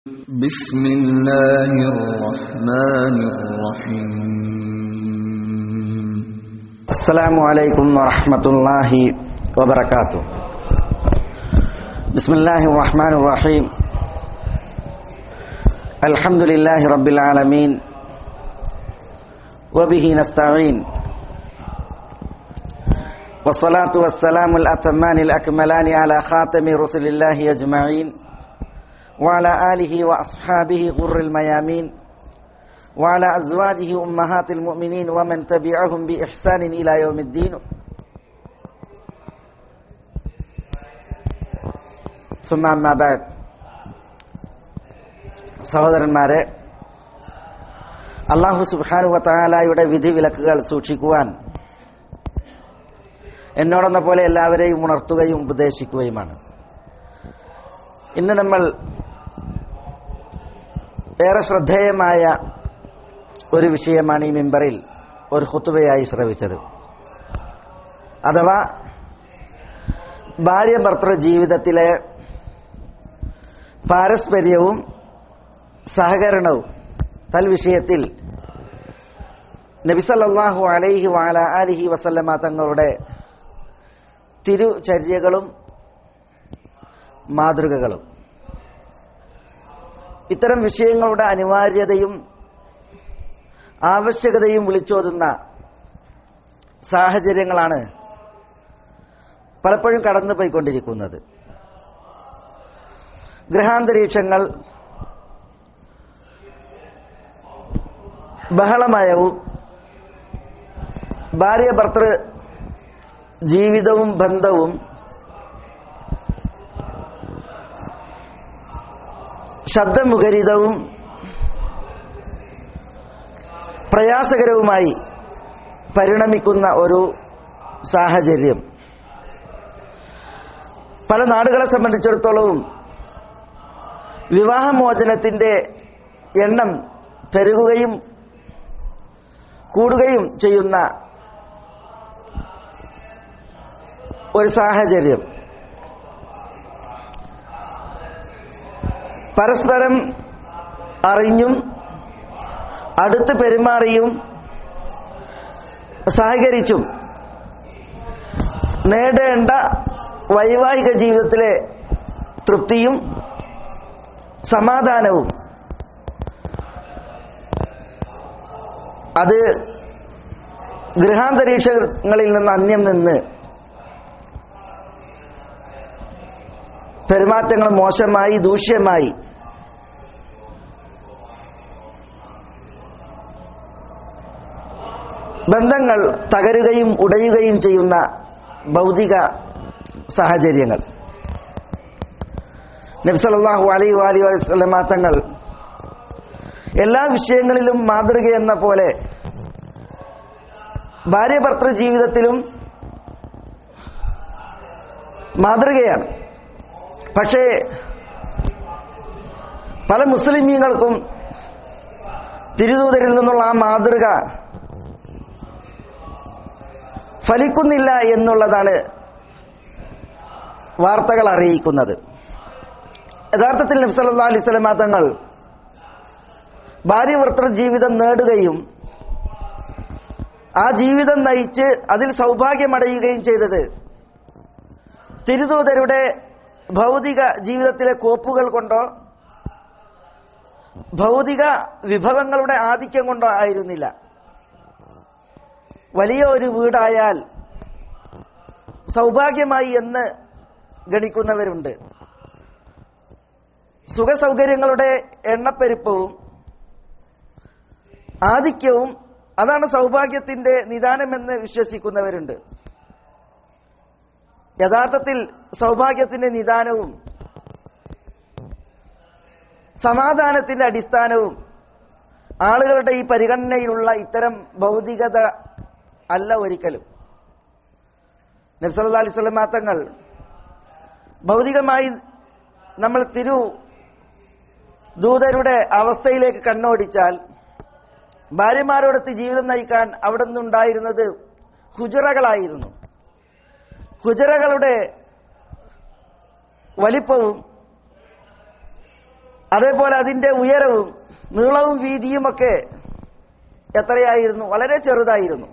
بسم الله الرحمن الرحيم السلام عليكم ورحمة الله وبركاته بسم الله الرحمن الرحيم الحمد لله رب العالمين وبه نستعين والصلاة والسلام الأتمان الأكملان على خاتم رسل الله أجمعين وعلى آله وأصحابه غر الميامين وعلى أزواجه أمهات المؤمنين ومن تبعهم بإحسان إلى يوم الدين ثم أما بعد സഹോദരന്മാരെ അള്ളാഹു സുബാനുവ താലായുടെ വിധി വിലക്കുകൾ സൂക്ഷിക്കുവാൻ എന്നോടെന്ന പോലെ എല്ലാവരെയും ഉണർത്തുകയും ഉപദേശിക്കുകയുമാണ് ഇന്ന് നമ്മൾ ഏറെ ശ്രദ്ധേയമായ ഒരു വിഷയമാണ് ഈ മെമ്പറിൽ ഒരു ഹുത്തുവയായി ശ്രവിച്ചത് അഥവാ ഭാര്യ ഭർത്തൃ ജീവിതത്തിലെ പാരസ്പര്യവും സഹകരണവും തൽ വിഷയത്തിൽ നബിസല്ലാഹു അലൈഹി വാല അലിഹി വസല്ലമ തങ്ങളുടെ തിരുചര്യകളും മാതൃകകളും ഇത്തരം വിഷയങ്ങളുടെ അനിവാര്യതയും ആവശ്യകതയും വിളിച്ചോതുന്ന സാഹചര്യങ്ങളാണ് പലപ്പോഴും കടന്നു പോയിക്കൊണ്ടിരിക്കുന്നത് ഗ്രഹാന്തരീക്ഷങ്ങൾ ബഹളമയവും ഭാര്യ ഭർത്തൃ ജീവിതവും ബന്ധവും ശബ്ദമുഖരിതവും പ്രയാസകരവുമായി പരിണമിക്കുന്ന ഒരു സാഹചര്യം പല നാടുകളെ സംബന്ധിച്ചിടത്തോളവും വിവാഹമോചനത്തിന്റെ എണ്ണം പെരുകുകയും കൂടുകയും ചെയ്യുന്ന ഒരു സാഹചര്യം പരസ്പരം അറിഞ്ഞും അടുത്ത് പെരുമാറിയും സഹകരിച്ചും നേടേണ്ട വൈവാഹിക ജീവിതത്തിലെ തൃപ്തിയും സമാധാനവും അത് ഗൃഹാന്തരീക്ഷങ്ങളിൽ നിന്ന് അന്യം നിന്ന് പെരുമാറ്റങ്ങൾ മോശമായി ദൂഷ്യമായി ബന്ധങ്ങൾ തകരുകയും ഉടയുകയും ചെയ്യുന്ന ഭൗതിക സാഹചര്യങ്ങൾ നബ്സലാഹു അലൈ അലി വസ്ലമാ തങ്ങൾ എല്ലാ വിഷയങ്ങളിലും മാതൃകയെന്ന പോലെ ഭാര്യ ഭർത്തൃ ജീവിതത്തിലും മാതൃകയാണ് പക്ഷേ പല മുസ്ലിമീങ്ങൾക്കും തിരുദൂതരിൽ നിന്നുള്ള ആ മാതൃക ഫലിക്കുന്നില്ല എന്നുള്ളതാണ് വാർത്തകൾ അറിയിക്കുന്നത് യഥാർത്ഥത്തിൽ നബ്സല്ലാ അലൈഹി സ്വലമാ തങ്ങൾ ഭാര്യഭർത്തൃ ജീവിതം നേടുകയും ആ ജീവിതം നയിച്ച് അതിൽ സൗഭാഗ്യമടയുകയും ചെയ്തത് തിരുദൂതരുടെ ഭൗതിക ജീവിതത്തിലെ കോപ്പുകൾ കൊണ്ടോ ഭൗതിക വിഭവങ്ങളുടെ ആധിക്യം കൊണ്ടോ ആയിരുന്നില്ല വലിയ ഒരു വീടായാൽ സൗഭാഗ്യമായി എന്ന് ഗണിക്കുന്നവരുണ്ട് സുഖസൗകര്യങ്ങളുടെ എണ്ണപ്പെരുപ്പവും ആധിക്യവും അതാണ് സൗഭാഗ്യത്തിന്റെ നിദാനമെന്ന് വിശ്വസിക്കുന്നവരുണ്ട് യഥാർത്ഥത്തിൽ സൗഭാഗ്യത്തിന്റെ നിദാനവും സമാധാനത്തിന്റെ അടിസ്ഥാനവും ആളുകളുടെ ഈ പരിഗണനയിലുള്ള ഇത്തരം ഭൗതികത അല്ല ഒരിക്കലും നബ്സല്ലാ അലൈഹി സ്വലം തങ്ങൾ ഭൗതികമായി നമ്മൾ തിരു ദൂതരുടെ അവസ്ഥയിലേക്ക് കണ്ണോടിച്ചാൽ ഭാര്യമാരോടൊത്ത് ജീവിതം നയിക്കാൻ അവിടെ നിന്നുണ്ടായിരുന്നത് ഹുജറകളായിരുന്നു ഹുജറകളുടെ വലിപ്പവും അതേപോലെ അതിന്റെ ഉയരവും നീളവും വീതിയുമൊക്കെ എത്രയായിരുന്നു വളരെ ചെറുതായിരുന്നു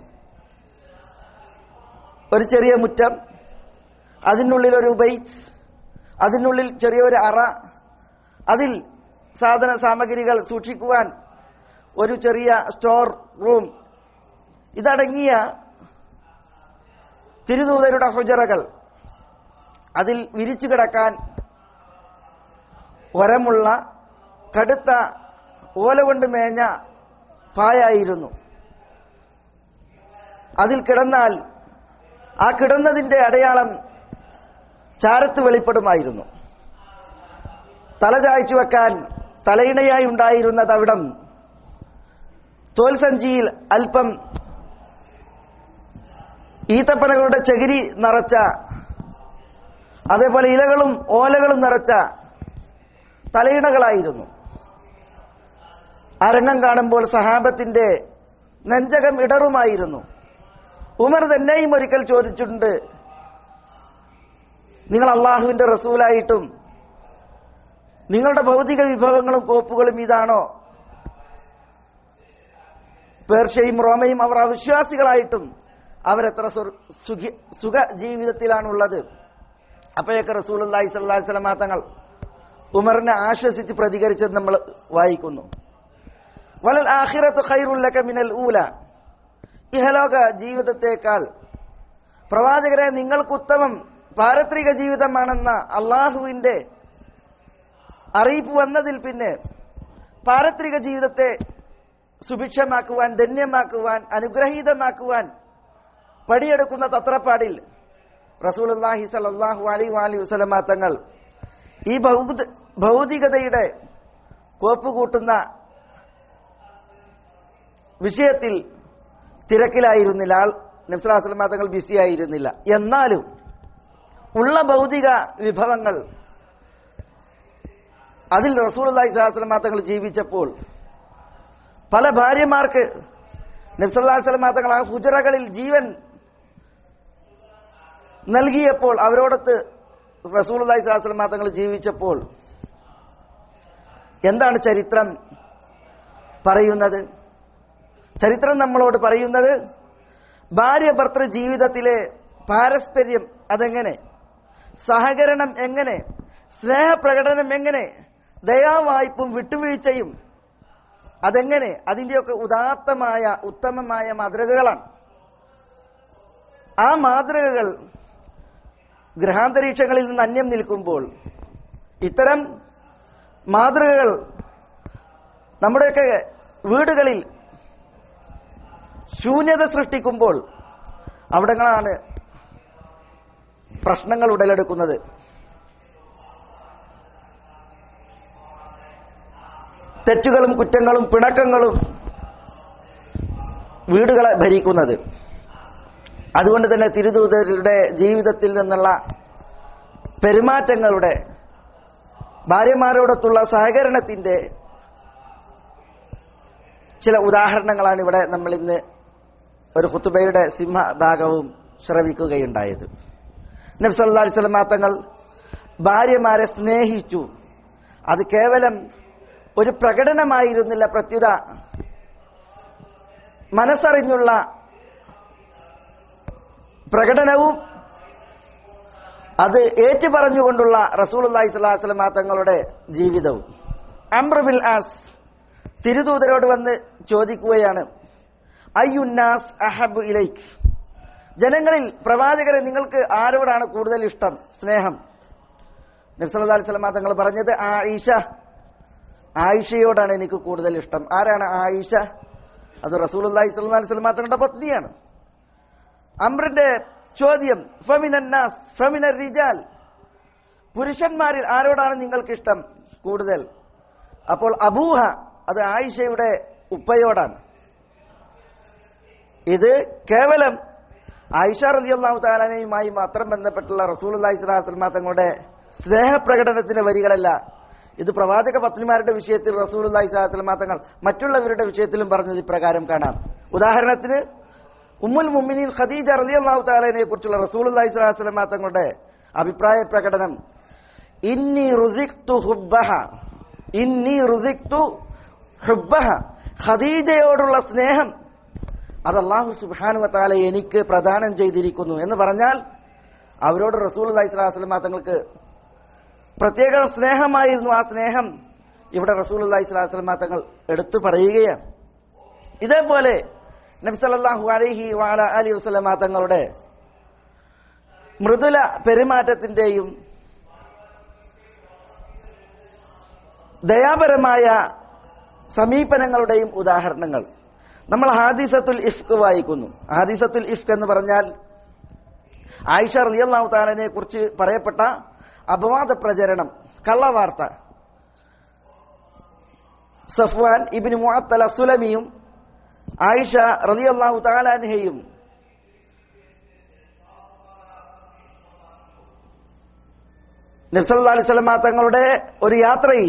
ഒരു ചെറിയ മുറ്റം അതിനുള്ളിൽ ഒരു ബൈറ്റ് അതിനുള്ളിൽ ചെറിയൊരു അറ അതിൽ സാധന സാമഗ്രികൾ സൂക്ഷിക്കുവാൻ ഒരു ചെറിയ സ്റ്റോർ റൂം ഇതടങ്ങിയ തിരുദൂതരുടെ ഹുജറകൾ അതിൽ വിരിച്ചു കിടക്കാൻ ഒരമുള്ള കടുത്ത ഓല കൊണ്ട് മേഞ്ഞ പായായിരുന്നു അതിൽ കിടന്നാൽ ആ കിടന്നതിന്റെ അടയാളം ചാരത്ത് വെളിപ്പെടുമായിരുന്നു തല ചായ്ച്ചു വെക്കാൻ തലയിണയായി ഉണ്ടായിരുന്ന തവിടം തോൽസഞ്ചിയിൽ അല്പം ഈത്തപ്പനകളുടെ ചകിരി നിറച്ച അതേപോലെ ഇലകളും ഓലകളും നിറച്ച തലയിണകളായിരുന്നു അരങ്ങം കാണുമ്പോൾ സഹാബത്തിന്റെ നെഞ്ചകം ഇടറുമായിരുന്നു ഉമർ തന്നെയും ഒരിക്കൽ ചോദിച്ചിട്ടുണ്ട് നിങ്ങൾ അള്ളാഹുവിന്റെ റസൂലായിട്ടും നിങ്ങളുടെ ഭൗതിക വിഭവങ്ങളും കോപ്പുകളും ഇതാണോ പേർഷ്യയും റോമയും അവർ അവിശ്വാസികളായിട്ടും അവരെത്ര സ്വർ- സുഖി- സുഖ ജീവിതത്തിലാണുള്ളത് അപ്പോഴൊക്കെ റസൂൽ അള്ളാഹി സ്വല്ലാഹി സ്വലമാ തങ്ങൾ ഉമറിനെ ആശ്വസിച്ച് പ്രതികരിച്ചത് നമ്മൾ വായിക്കുന്നു വലൽ ആഖിറത്ത് ഖൈറുല്ലക മിനൽ ഊല ഇഹലോക ജീവിതത്തേക്കാൾ പ്രവാചകരെ നിങ്ങൾക്ക് ഉത്തമം പാരത്രിക ജീവിതമാണെന്ന അള്ളാഹുവിന്റെ അറിയിപ്പ് വന്നതിൽ പിന്നെ പാരത്രിക ജീവിതത്തെ സുഭിക്ഷമാക്കുവാൻ ധന്യമാക്കുവാൻ അനുഗ്രഹീതമാക്കുവാൻ പടിയെടുക്കുന്ന തത്രപ്പാടിൽ റസൂലുള്ളാഹി സല്ലല്ലാഹു അലൈഹി വാലി വസല്ലമ തങ്ങൾ ഈ ഭൗത- ഭൗതികതയുടെ കോപ്പ് കൂട്ടുന്ന വിഷയത്തിൽ തിരക്കിലായിരുന്നില്ല ആൾ നബ്സലാസ്ലമ തങ്ങൾ ബിസി ആയിരുന്നില്ല എന്നാലും ഉള്ള ഭൗതിക വിഭവങ്ങൾ അതിൽ റസൂൽ അള്ളാഹി സ്വലാസ്ലമ തങ്ങൾ ജീവിച്ചപ്പോൾ പല ഭാര്യമാർക്ക് നബ്സല്ലാസ്ലമ തങ്ങൾ ആ ഹുജറകളിൽ ജീവൻ നൽകിയപ്പോൾ അവരോടൊത്ത് റസൂൽ അള്ളാഹി സ്വലാസ്ലമ തങ്ങൾ ജീവിച്ചപ്പോൾ എന്താണ് ചരിത്രം പറയുന്നത് ചരിത്രം നമ്മളോട് പറയുന്നത് ഭാര്യ ഭർത്തൃ ജീവിതത്തിലെ പാരസ്പര്യം അതെങ്ങനെ സഹകരണം എങ്ങനെ സ്നേഹപ്രകടനം എങ്ങനെ ദയാവായ്പും വിട്ടുവീഴ്ചയും അതെങ്ങനെ അതിൻ്റെയൊക്കെ ഉദാത്തമായ ഉത്തമമായ മാതൃകകളാണ് ആ മാതൃകകൾ ഗ്രഹാന്തരീക്ഷങ്ങളിൽ നിന്ന് അന്യം നിൽക്കുമ്പോൾ ഇത്തരം മാതൃകകൾ നമ്മുടെയൊക്കെ വീടുകളിൽ ശൂന്യത സൃഷ്ടിക്കുമ്പോൾ അവിടങ്ങളാണ് പ്രശ്നങ്ങൾ ഉടലെടുക്കുന്നത് തെറ്റുകളും കുറ്റങ്ങളും പിണക്കങ്ങളും വീടുകളെ ഭരിക്കുന്നത് അതുകൊണ്ട് തന്നെ തിരുദൂതരുടെ ജീവിതത്തിൽ നിന്നുള്ള പെരുമാറ്റങ്ങളുടെ ഭാര്യമാരോടൊത്തുള്ള സഹകരണത്തിന്റെ ചില ഉദാഹരണങ്ങളാണ് ഇവിടെ നമ്മൾ ഇന്ന് ഒരു ഹുത്തുബയുടെ സിംഹഭാഗവും ശ്രവിക്കുകയുണ്ടായത് നബ്സല്ലാ സ്വലമാ തങ്ങൾ ഭാര്യമാരെ സ്നേഹിച്ചു അത് കേവലം ഒരു പ്രകടനമായിരുന്നില്ല പ്രത്യുത മനസ്സറിഞ്ഞുള്ള പ്രകടനവും അത് ഏറ്റുപറഞ്ഞുകൊണ്ടുള്ള റസൂൽ അള്ളാഹി സ്വലാഹു വസ്ലമാ തങ്ങളുടെ ജീവിതവും അംബ്രബിൽ ആസ് തിരുദൂതരോട് വന്ന് ചോദിക്കുകയാണ് അയ്യുന്നാസ് അഹബ് ഇലൈക്ക് ജനങ്ങളിൽ പ്രവാചകരെ നിങ്ങൾക്ക് ആരോടാണ് കൂടുതൽ ഇഷ്ടം സ്നേഹം നബ്സല്ലാ അലൈഹി സ്വലമ തങ്ങൾ പറഞ്ഞത് ആയിഷ ആയിഷയോടാണ് എനിക്ക് കൂടുതൽ ഇഷ്ടം ആരാണ് ആയിഷ അത് റസൂൽ അള്ളാഹി സ്വല്ലാ അലൈഹി സ്വലമ തങ്ങളുടെ പത്നിയാണ് അമ്രിന്റെ ചോദ്യം ഫമിനന്നാസ് ഫമിനർ റിജാൽ പുരുഷന്മാരിൽ ആരോടാണ് നിങ്ങൾക്ക് ഇഷ്ടം കൂടുതൽ അപ്പോൾ അബൂഹ അത് ആയിഷയുടെ ഉപ്പയോടാണ് ഇത് കേവലം ആയിഷ റലി അള്ളാഹു താലാനയുമായി മാത്രം ബന്ധപ്പെട്ടുള്ള റസൂൽ അള്ളാഹി സ്വലാസ്ലമ തങ്ങളുടെ സ്നേഹപ്രകടനത്തിന്റെ വരികളല്ല ഇത് പ്രവാചക പത്നിമാരുടെ വിഷയത്തിൽ റസൂൽ അള്ളാഹി സ്വലാസ്ലമ തങ്ങൾ മറ്റുള്ളവരുടെ വിഷയത്തിലും പറഞ്ഞത് ഇപ്രകാരം കാണാം ഉദാഹരണത്തിന് ഉമ്മുൽ മുമിനീൻ ഖദീജ റലി അള്ളാഹു താലാനെ കുറിച്ചുള്ള റസൂൽ അള്ളാഹി സ്വലാസ്ലമ തങ്ങളുടെ അഭിപ്രായ പ്രകടനം ഇന്നി റുസിഖ്തു ഹുബ്ബഹ ഇന്നി റുസിക്തു ഹുബ്ബഹ ഖദീജയോടുള്ള സ്നേഹം അത് അള്ളാഹു സുബ്ഹാനു വതാല എനിക്ക് പ്രദാനം ചെയ്തിരിക്കുന്നു എന്ന് പറഞ്ഞാൽ അവരോട് റസൂൽ അലൈഹി സ്വലാസ്ലമ തങ്ങൾക്ക് പ്രത്യേക സ്നേഹമായിരുന്നു ആ സ്നേഹം ഇവിടെ റസൂൽ അലൈഹി സ്വലാസ്ലമ തങ്ങൾ എടുത്തു പറയുകയാണ് ഇതേപോലെ നബി സല്ലല്ലാഹു അലൈഹി വഅല അലി വസല്ലമ തങ്ങളുടെ മൃദുല പെരുമാറ്റത്തിന്റെയും ദയാപരമായ സമീപനങ്ങളുടെയും ഉദാഹരണങ്ങൾ നമ്മൾ ഹാദിസത്തുൽ ഇഫ്ക് വായിക്കുന്നു ഹാദിസത്തുൽ ഇഫ്ക് എന്ന് പറഞ്ഞാൽ ആയിഷ റളിയല്ലാഹു താലനെ കുറിച്ച് പറയപ്പെട്ട അപവാദ പ്രചരണം കള്ളവാർത്ത സഫ്വാൻ ഇബിന് മുഅത്തല സുലമിയും ആയിഷ റളിയല്ലാഹു താലാൻഹയും നബ്സല്ലാ അലൈഹി സ്വലമ തങ്ങളുടെ ഒരു യാത്രയിൽ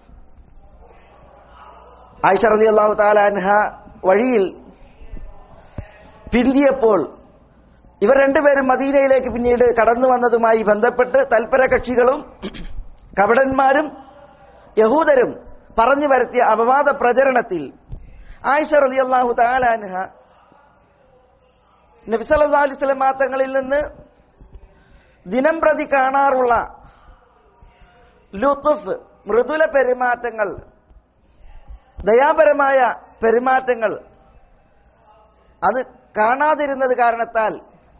ആയിഷ റലി അള്ളാഹു താലാൻഹ വഴിയിൽ പിന്തിയപ്പോൾ ഇവർ രണ്ടുപേരും മദീനയിലേക്ക് പിന്നീട് കടന്നു വന്നതുമായി ബന്ധപ്പെട്ട് തൽപര കക്ഷികളും കപടന്മാരും യഹൂദരും പറഞ്ഞു വരുത്തിയ അപവാദ പ്രചരണത്തിൽ ആയിഷ റലി അള്ളാഹു താലാൻഹ നബിസല്ലാ അലൈഹി സ്വലമാ തങ്ങളിൽ നിന്ന് ദിനം പ്രതി കാണാറുള്ള ലുത്തുഫ് മൃദുല പെരുമാറ്റങ്ങൾ ദയാപരമായ പെരുമാറ്റങ്ങൾ അത് കാണാതിരുന്നത് കാരണത്താൽ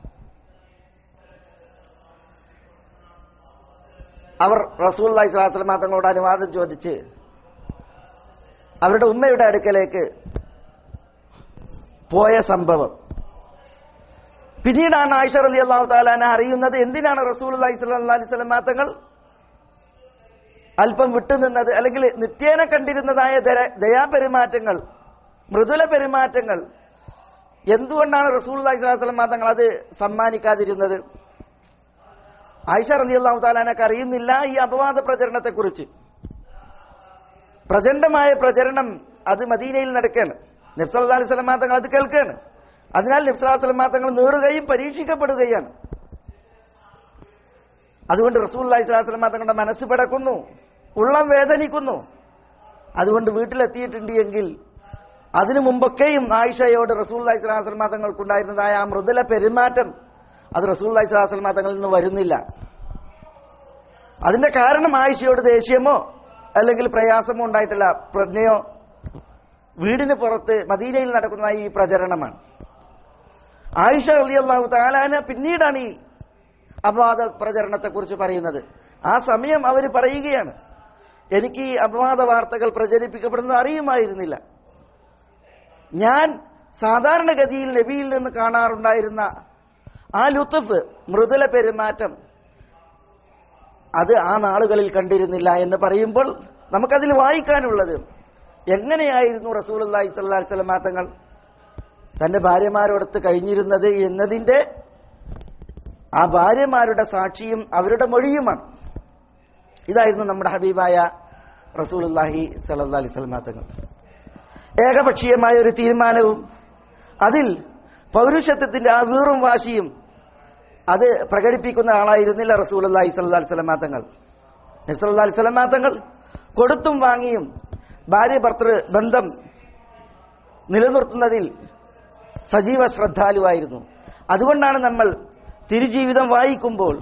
അവർ റസൂൽ അലൈഹി സ്വലാസ്ലമ തങ്ങളോട് അനുവാദം ചോദിച്ച് അവരുടെ ഉമ്മയുടെ അടുക്കലേക്ക് പോയ സംഭവം പിന്നീടാണ് ആയിഷ അലി അള്ളാഹു താലാനെ അറിയുന്നത് എന്തിനാണ് റസൂൽ അലൈഹി സ്വലാ അലൈഹി സ്വലമാ തങ്ങൾ അല്പം വിട്ടുനിന്നത് അല്ലെങ്കിൽ നിത്യേന കണ്ടിരുന്നതായ ദര- ദയാപെരുമാറ്റങ്ങൾ മൃദുല പെരുമാറ്റങ്ങൾ എന്തുകൊണ്ടാണ് റസൂൽ അലൈഹിസ്ലാം തങ്ങൾ അത് സമ്മാനിക്കാതിരുന്നത് ആയിഷ റലി അള്ളാഹു താലാനൊക്കെ അറിയുന്നില്ല ഈ അപവാദ പ്രചരണത്തെക്കുറിച്ച് പ്രചണ്ഡമായ പ്രചരണം അത് മദീനയിൽ നടക്കുകയാണ് നബ്സല്ലാ അലൈഹി സ്വലമാ തങ്ങൾ അത് കേൾക്കുകയാണ് അതിനാൽ നബ്സല്ലാ സ്വലമാ തങ്ങൾ നേറുകയും പരീക്ഷിക്കപ്പെടുകയാണ് അതുകൊണ്ട് റസൂൽ അലൈഹി സ്വലാസ്ലമ തങ്ങളുടെ മനസ്സ് പിടക്കുന്നു ഉള്ളം വേദനിക്കുന്നു അതുകൊണ്ട് വീട്ടിലെത്തിയിട്ടുണ്ട് എങ്കിൽ അതിനു മുമ്പൊക്കെയും ആയിഷയോട് റസൂൽ അലൈഹി സ്വലാസ്ലമ തങ്ങൾക്കുണ്ടായിരുന്നതായ ആ മൃദുല പെരുമാറ്റം അത് റസൂൽ അലൈഹി സ്വലാസ്ലമ തങ്ങളിൽ നിന്ന് വരുന്നില്ല അതിന്റെ കാരണം ആയിഷയോട് ദേഷ്യമോ അല്ലെങ്കിൽ പ്രയാസമോ ഉണ്ടായിട്ടില്ല പ്രജ്ഞയോ വീടിന് പുറത്ത് മദീനയിൽ നടക്കുന്ന ഈ പ്രചരണമാണ് ആയിഷ അലി അള്ളാഹു താലാന പിന്നീടാണ് ഈ അപവാദ പ്രചരണത്തെക്കുറിച്ച് പറയുന്നത് ആ സമയം അവർ പറയുകയാണ് എനിക്ക് ഈ അപവാദ വാർത്തകൾ പ്രചരിപ്പിക്കപ്പെടുന്നത് അറിയുമായിരുന്നില്ല ഞാൻ സാധാരണഗതിയിൽ നബിയിൽ നിന്ന് കാണാറുണ്ടായിരുന്ന ആ ലുത്തുഫ് മൃദുല പെരുമാറ്റം അത് ആ നാളുകളിൽ കണ്ടിരുന്നില്ല എന്ന് പറയുമ്പോൾ നമുക്കതിൽ വായിക്കാനുള്ളത് എങ്ങനെയായിരുന്നു റസൂൽ അള്ളാഹി സ്വല്ലാ സ്വലമാ തങ്ങൾ തന്റെ ഭാര്യമാരോടൊത്ത് കഴിഞ്ഞിരുന്നത് എന്നതിന്റെ ആ ഭാര്യമാരുടെ സാക്ഷിയും അവരുടെ മൊഴിയുമാണ് ഇതായിരുന്നു നമ്മുടെ ഹബീബായ റസൂലുല്ലാഹി സലഹ് അലൈഹി സ്വലമാ തങ്ങൾ ഏകപക്ഷീയമായ ഒരു തീരുമാനവും അതിൽ പൗരുഷത്വത്തിന്റെ ആ വീറും വാശിയും അത് പ്രകടിപ്പിക്കുന്ന ആളായിരുന്നില്ല റസൂൽ അള്ളാഹി സല്ലാ സ്വലമാ തങ്ങൾ നബ്സല്ലാ അലൈഹി സ്വലമാ തങ്ങൾ കൊടുത്തും വാങ്ങിയും ഭാര്യ ഭർത്തൃ ബന്ധം നിലനിർത്തുന്നതിൽ സജീവ ശ്രദ്ധാലുവായിരുന്നു അതുകൊണ്ടാണ് നമ്മൾ തിരുജീവിതം വായിക്കുമ്പോൾ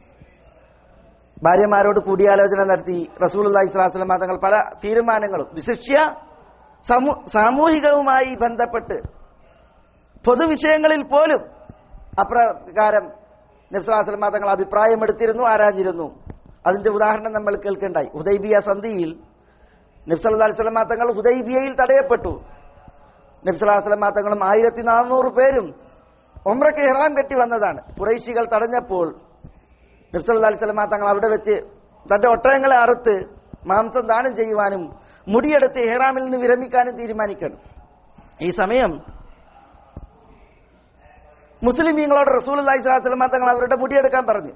ഭാര്യമാരോട് കൂടിയാലോചന നടത്തി റസൂൽ അള്ളാഹി സ്വലാസ്ലമ തങ്ങൾ പല തീരുമാനങ്ങളും വിശിഷ്യ സമൂ സാമൂഹികവുമായി ബന്ധപ്പെട്ട് പൊതുവിഷയങ്ങളിൽ പോലും അപ്രകാരം നബ്സലാസ്ലമ തങ്ങൾ അഭിപ്രായമെടുത്തിരുന്നു ആരാഞ്ഞിരുന്നു അതിന്റെ ഉദാഹരണം നമ്മൾ കേൾക്കേണ്ടായി ഹുദൈബിയ സന്ധിയിൽ നബ്സല്ലാ സ്വലമ തങ്ങൾ ഹുദൈബിയയിൽ തടയപ്പെട്ടു നബ്സലാസ്ലമ തങ്ങളും ആയിരത്തി നാനൂറ് പേരും ഒമ്രക്ക് ഇഹ്റാം കെട്ടി വന്നതാണ് കുറേശികൾ തടഞ്ഞപ്പോൾ നബ്സല്ലാ സ്വലമ തങ്ങൾ അവിടെ വെച്ച് തന്റെ ഒട്ടകങ്ങളെ അറുത്ത് മാംസം ദാനം ചെയ്യുവാനും മുടിയെടുത്ത് ഇഹ്റാമിൽ നിന്ന് വിരമിക്കാനും തീരുമാനിക്കണം ഈ സമയം മുസ്ലിമീങ്ങളോട് റസൂൽ അള്ളഹി സ്വലാസ്ലമ തങ്ങൾ അവരുടെ മുടിയെടുക്കാൻ പറഞ്ഞു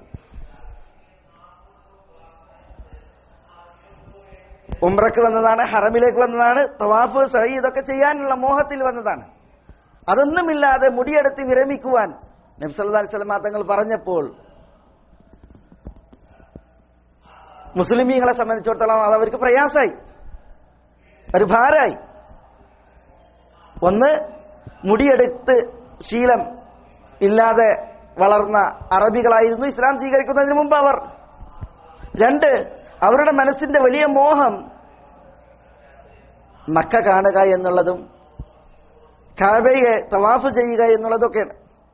ഉംറക്ക് വന്നതാണ് ഹറമിലേക്ക് വന്നതാണ് തവാഫ് സഹി ഇതൊക്കെ ചെയ്യാനുള്ള മോഹത്തിൽ വന്നതാണ് അതൊന്നുമില്ലാതെ മുടിയെടുത്ത് വിരമിക്കുവാൻ നബ്സല്ലാ സ്വലമ തങ്ങൾ പറഞ്ഞപ്പോൾ മുസ്ലിമീങ്ങളെ സംബന്ധിച്ചിടത്തോളം അത് അവർക്ക് പ്രയാസമായി ഒരു ഭാരായി ഒന്ന് മുടിയെടുത്ത് ശീലം ഇല്ലാതെ വളർന്ന അറബികളായിരുന്നു ഇസ്ലാം സ്വീകരിക്കുന്നതിന് മുമ്പ് അവർ രണ്ട് അവരുടെ മനസ്സിന്റെ വലിയ മോഹം മക്ക കാണുക എന്നുള്ളതും കാബയെ തവാഫ് ചെയ്യുക എന്നുള്ളതൊക്കെയാണ്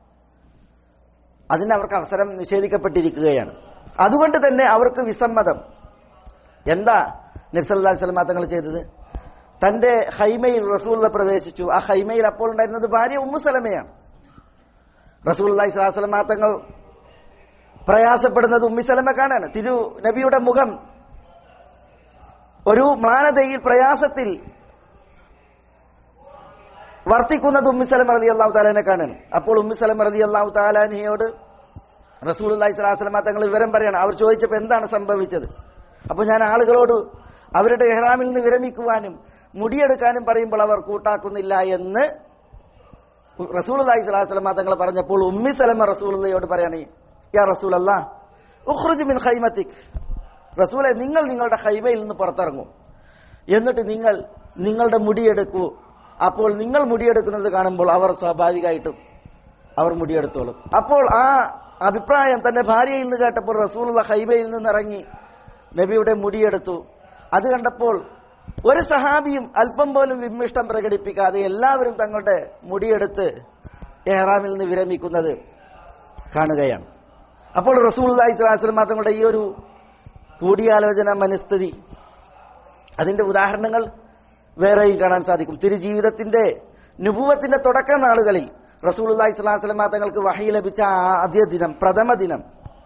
അതിന് അവർക്ക് അവസരം നിഷേധിക്കപ്പെട്ടിരിക്കുകയാണ് അതുകൊണ്ട് തന്നെ അവർക്ക് വിസമ്മതം എന്താ നബ്സല്ലാ സ്വലമാ തങ്ങൾ ചെയ്തത് തന്റെ ഹൈമയിൽ റസൂള്ള പ്രവേശിച്ചു ആ ഹൈമയിൽ അപ്പോൾ ഉണ്ടായിരുന്നത് ഭാര്യ ഉമ്മുസലമയാണ് റസൂൽ സ്വലാസ്ലമാ തങ്ങൾ പ്രയാസപ്പെടുന്നത് ഉമ്മിസലമ കാണാണ് തിരു നബിയുടെ മുഖം ഒരു മ്ലാനതയിൽ പ്രയാസത്തിൽ വർത്തിക്കുന്നത് ഉമ്മിസലം റലി അള്ളാഹു താലാനെ കാണാണ് അപ്പോൾ ഉമ്മിസലം റലി അള്ളാഹു താലാനിയോട് റസൂൽ അള്ളഹി സ്വലാസ്ലമ തങ്ങൾ വിവരം പറയാണ് അവർ ചോദിച്ചപ്പോൾ എന്താണ് സംഭവിച്ചത് അപ്പോൾ ഞാൻ ആളുകളോട് അവരുടെ എഹ്റാമിൽ നിന്ന് വിരമിക്കുവാനും മുടിയെടുക്കാനും പറയുമ്പോൾ അവർ കൂട്ടാക്കുന്നില്ല എന്ന് റസൂൽ അള്ളഹി സ്വലാസ്ലമ തങ്ങൾ പറഞ്ഞപ്പോൾ ഉമ്മി സലമ റസൂലയോട് പറയാണ് യാ റസൂൽ അല്ലാ ഉഖ്റുജ് മിൻ ഖൈമത്തിക് റസൂലെ നിങ്ങൾ നിങ്ങളുടെ ഹൈമയിൽ നിന്ന് പുറത്തിറങ്ങൂ എന്നിട്ട് നിങ്ങൾ നിങ്ങളുടെ മുടിയെടുക്കൂ അപ്പോൾ നിങ്ങൾ മുടിയെടുക്കുന്നത് കാണുമ്പോൾ അവർ സ്വാഭാവികമായിട്ടും അവർ മുടിയെടുത്തോളും അപ്പോൾ ആ അഭിപ്രായം തന്റെ ഭാര്യയിൽ നിന്ന് കേട്ടപ്പോൾ റസൂലുള്ള ഹൈബയിൽ നിന്ന് ഇറങ്ങി നബിയുടെ മുടിയെടുത്തു അത് കണ്ടപ്പോൾ ഒരു സഹാബിയും അല്പം പോലും വിമ്മിഷ്ടം പ്രകടിപ്പിക്കാതെ എല്ലാവരും തങ്ങളുടെ മുടിയെടുത്ത് എഹ്റാമിൽ നിന്ന് വിരമിക്കുന്നത് കാണുകയാണ് അപ്പോൾ റസൂൽ അലൈഹിസ്ലാം തങ്ങളുടെ ഈ ഒരു കൂടിയാലോചന മനസ്ഥിതി അതിന്റെ ഉദാഹരണങ്ങൾ വേറെയും കാണാൻ സാധിക്കും തിരുജീവിതത്തിന്റെ നുപൂവത്തിന്റെ തുടക്ക നാളുകളിൽ റസൂൽ അള്ളഹി സ്വലാസ്ലമ തങ്ങൾക്ക് വഹി ലഭിച്ച ആ ആദ്യ ദിനം പ്രഥമ ദിനം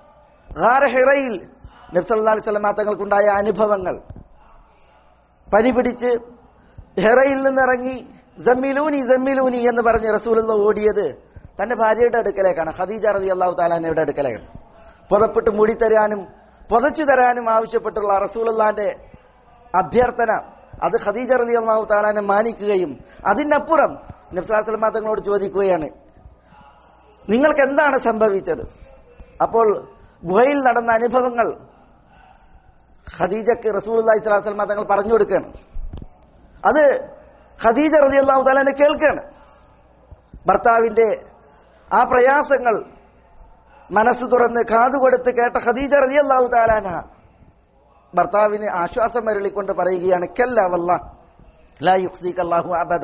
ഹിറയിൽ നബ്സല്ലാ സ്വലമ തങ്ങൾക്കുണ്ടായ അനുഭവങ്ങൾ പനി പിടിച്ച് ഹെറയിൽ നിന്നിറങ്ങി ജമ്മിലൂനി ജമ്മിലൂനി എന്ന് പറഞ്ഞ് റസൂലുള്ള ഓടിയത് തന്റെ ഭാര്യയുടെ അടുക്കലേക്കാണ് ഖദീജ റതി അള്ളാഹു താലാനയുടെ അടുക്കലേക്കാണ് പുതപ്പിട്ട് മൂടിത്തരാനും പുതച്ചു തരാനും ആവശ്യപ്പെട്ടുള്ള റസൂലുള്ളാന്റെ അഭ്യർത്ഥന അത് ഖദീജ റലി അള്ളാഹു താലാനെ മാനിക്കുകയും അതിനപ്പുറം നബ്സാസ്ലമ തങ്ങളോട് ചോദിക്കുകയാണ് നിങ്ങൾക്ക് എന്താണ് സംഭവിച്ചത് അപ്പോൾ ഗുഹയിൽ നടന്ന അനുഭവങ്ങൾ ഖദീജക്ക് റസൂൽ അള്ളഹി സ്വലാസ്ലമ തങ്ങൾ പറഞ്ഞു കൊടുക്കുകയാണ് അത് ഖദീജ റലി അള്ളാഹു താലാനെ കേൾക്കുകയാണ് ഭർത്താവിന്റെ ആ പ്രയാസങ്ങൾ മനസ്സ് തുറന്ന് കാതുകൊടുത്ത് കേട്ട ഖദീജ റലി അള്ളാഹു താലാന ഭർത്താവിന് ആശ്വാസം മരളിക്കൊണ്ട് പറയുകയാണ് കല്ല വല്ല ലാ യുക്സീഖ് അല്ലാഹു അബദ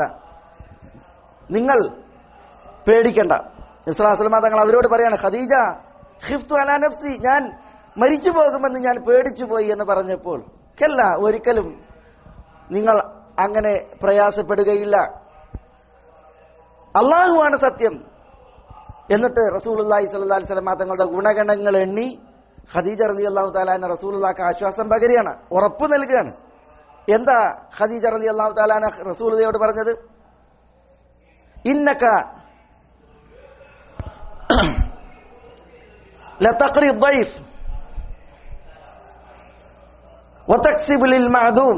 നിങ്ങൾ പേടിക്കണ്ട ഇസ്ലാസ്ലമ തങ്ങൾ അവരോട് പറയാണ് ഖദീജ ഹിഫ്തു അലാ നഫ്സി ഞാൻ മരിച്ചു പോകുമെന്ന് ഞാൻ പേടിച്ചു പോയി എന്ന് പറഞ്ഞപ്പോൾ കല്ല ഒരിക്കലും നിങ്ങൾ അങ്ങനെ പ്രയാസപ്പെടുകയില്ല അള്ളാഹുവാണ് സത്യം എന്നിട്ട് റസൂലുള്ളാഹി സ്വല്ലല്ലാഹി അലൈഹി വസല്ലം തങ്ങളുടെ ഗുണഗണങ്ങൾ എണ്ണി ഖദീജ റലി അള്ളാഹു താലാന റസൂലുള്ളാക്ക് ആശ്വാസം പകരുകയാണ് ഉറപ്പ് നൽകുകയാണ് എന്താ ഖദീജ റലി അള്ളാഹു താലാന റസൂലുള്ളയോട് പറഞ്ഞത് ഇന്നക لتقري الضيف وتكسب للمعدوم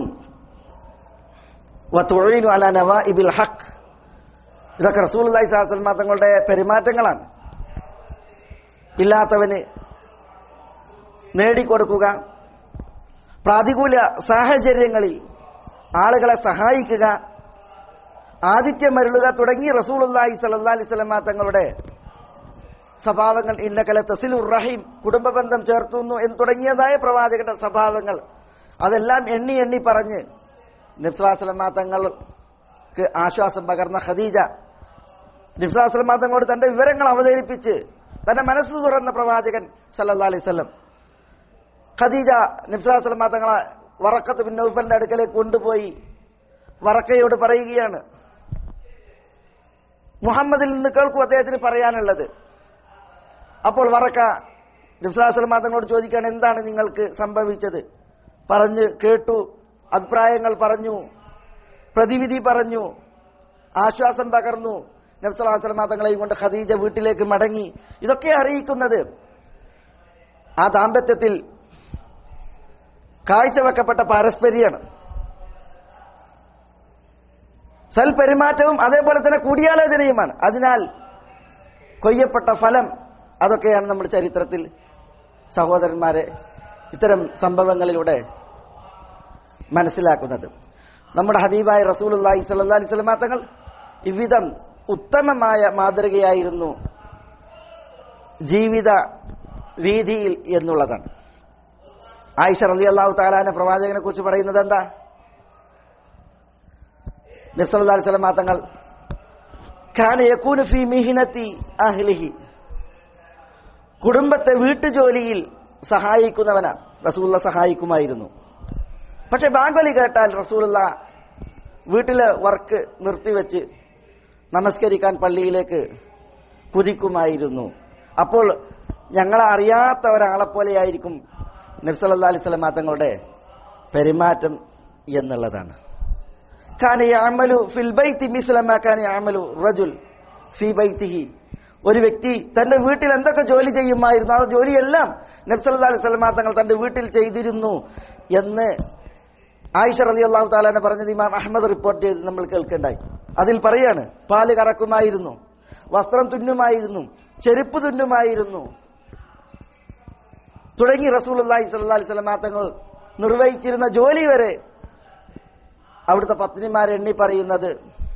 وتعين على نوائب الحق ഇതൊക്കെ റസൂൽ അള്ളഹി സ്വലാസ്ലമ തങ്ങളുടെ പെരുമാറ്റങ്ങളാണ് ഇല്ലാത്തവന് നേടിക്കൊടുക്കുക പ്രാതികൂല സാഹചര്യങ്ങളിൽ ആളുകളെ സഹായിക്കുക ആതിഥ്യമരുളുക തുടങ്ങി റസൂൽ അള്ളാഹി സല്ലാ അലൈഹി സ്വലമ തങ്ങളുടെ സ്വഭാവങ്ങൾ ഇന്നകല തസിലുർ റഹീം കുടുംബ ബന്ധം ചേർത്തുന്നു എന്ന് തുടങ്ങിയതായ പ്രവാചകന്റെ സ്വഭാവങ്ങൾ അതെല്ലാം എണ്ണി എണ്ണി പറഞ്ഞ് നബ്സ്ലാസ്ലമ തങ്ങൾക്ക് ആശ്വാസം പകർന്ന ഖദീജ നബ്സ്ലാസ്ലമ തങ്ങളോട് തന്റെ വിവരങ്ങൾ അവതരിപ്പിച്ച് തന്റെ മനസ്സ് തുറന്ന പ്രവാചകൻ സല്ലാ അലൈഹി സ്വലം ഖദീജ നബ്സ്ലാസ്ലമ തങ്ങളെ വറക്കത്ത് ബിൻ നൗഫലിന്റെ അടുക്കലേക്ക് കൊണ്ടുപോയി വറക്കയോട് പറയുകയാണ് മുഹമ്മദിൽ നിന്ന് കേൾക്കൂ അദ്ദേഹത്തിന് പറയാനുള്ളത് അപ്പോൾ വറക്ക നബ്സ്ലാസ്ലമ തങ്ങളോട് ചോദിക്കുകയാണ് എന്താണ് നിങ്ങൾക്ക് സംഭവിച്ചത് പറഞ്ഞ് കേട്ടു അഭിപ്രായങ്ങൾ പറഞ്ഞു പ്രതിവിധി പറഞ്ഞു ആശ്വാസം പകർന്നു നബ്സലാസ്ലമ തങ്ങളെയും കൊണ്ട് ഖദീജ വീട്ടിലേക്ക് മടങ്ങി ഇതൊക്കെ അറിയിക്കുന്നത് ആ ദാമ്പത്യത്തിൽ കാഴ്ചവെക്കപ്പെട്ട പാരസ്പര്യമാണ് സൽപെരുമാറ്റവും അതേപോലെ തന്നെ കൂടിയാലോചനയുമാണ് അതിനാൽ കൊയ്യപ്പെട്ട ഫലം അതൊക്കെയാണ് നമ്മുടെ ചരിത്രത്തിൽ സഹോദരന്മാരെ ഇത്തരം സംഭവങ്ങളിലൂടെ മനസ്സിലാക്കുന്നത് നമ്മുടെ ഹബീബായ റസൂലുള്ളാഹി സ്വല്ലല്ലാഹി അലൈഹി വസല്ലമ തങ്ങൾ ഇவ்விதം ഉത്തമമായ മാതൃകയായിരുന്നു ജീവിത വീതിയിൽ എന്നുള്ളതാണ് ആയിഷ റളിയല്ലാഹു തആലാനെ പ്രവാചകനെ കുറിച്ച് പറയുന്നത് എന്താ നബി സല്ലല്ലാഹു അലൈഹി വസല്ലമ തങ്ങൾ കാന യകൂനു ഫീ മിഹ്നതി അഹ്ലിഹി കുടുംബത്തെ വീട്ടുജോലിയിൽ സഹായിക്കുന്നവനാണ് റസൂലുള്ള സഹായിക്കുമായിരുന്നു പക്ഷെ ബാങ്കൊലി കേട്ടാൽ റസൂലുള്ള വീട്ടിലെ വർക്ക് നിർത്തിവെച്ച് നമസ്കരിക്കാൻ പള്ളിയിലേക്ക് കുതിക്കുമായിരുന്നു അപ്പോൾ ഞങ്ങളെ അറിയാത്ത ഒരാളെ പോലെയായിരിക്കും നബ്സല്ലാ അലൈഹി സ്വലമാ തങ്ങളുടെ പെരുമാറ്റം എന്നുള്ളതാണ് കാന യഅമലു ഫിൽ ബൈത്തി മിസ്ല മാ കാന യഅമലു റജുൽ ഫി ബൈത്തിഹി ഒരു വ്യക്തി തന്റെ വീട്ടിൽ എന്തൊക്കെ ജോലി ചെയ്യുമായിരുന്നു ആ ജോലിയെല്ലാം നബ്സല്ലാ അലൈഹി സ്വലമാ തങ്ങൾ തന്റെ വീട്ടിൽ ചെയ്തിരുന്നു എന്ന് ആയിഷ റലി അള്ളാഹു താലാനെ പറഞ്ഞത് ഇമാം അഹമ്മദ് റിപ്പോർട്ട് ചെയ്ത് നമ്മൾ കേൾക്കണ്ടായി അതിൽ പറയാണ് പാല് കറക്കുമായിരുന്നു വസ്ത്രം തുന്നുമായിരുന്നു ചെരുപ്പ് തുന്നുമായിരുന്നു തുടങ്ങി റസൂൽ അള്ളാഹി സല്ലാ അലൈഹി സ്വലമാ തങ്ങൾ നിർവഹിച്ചിരുന്ന ജോലി വരെ അവിടുത്തെ പത്നിമാരെ എണ്ണി പറയുന്നത്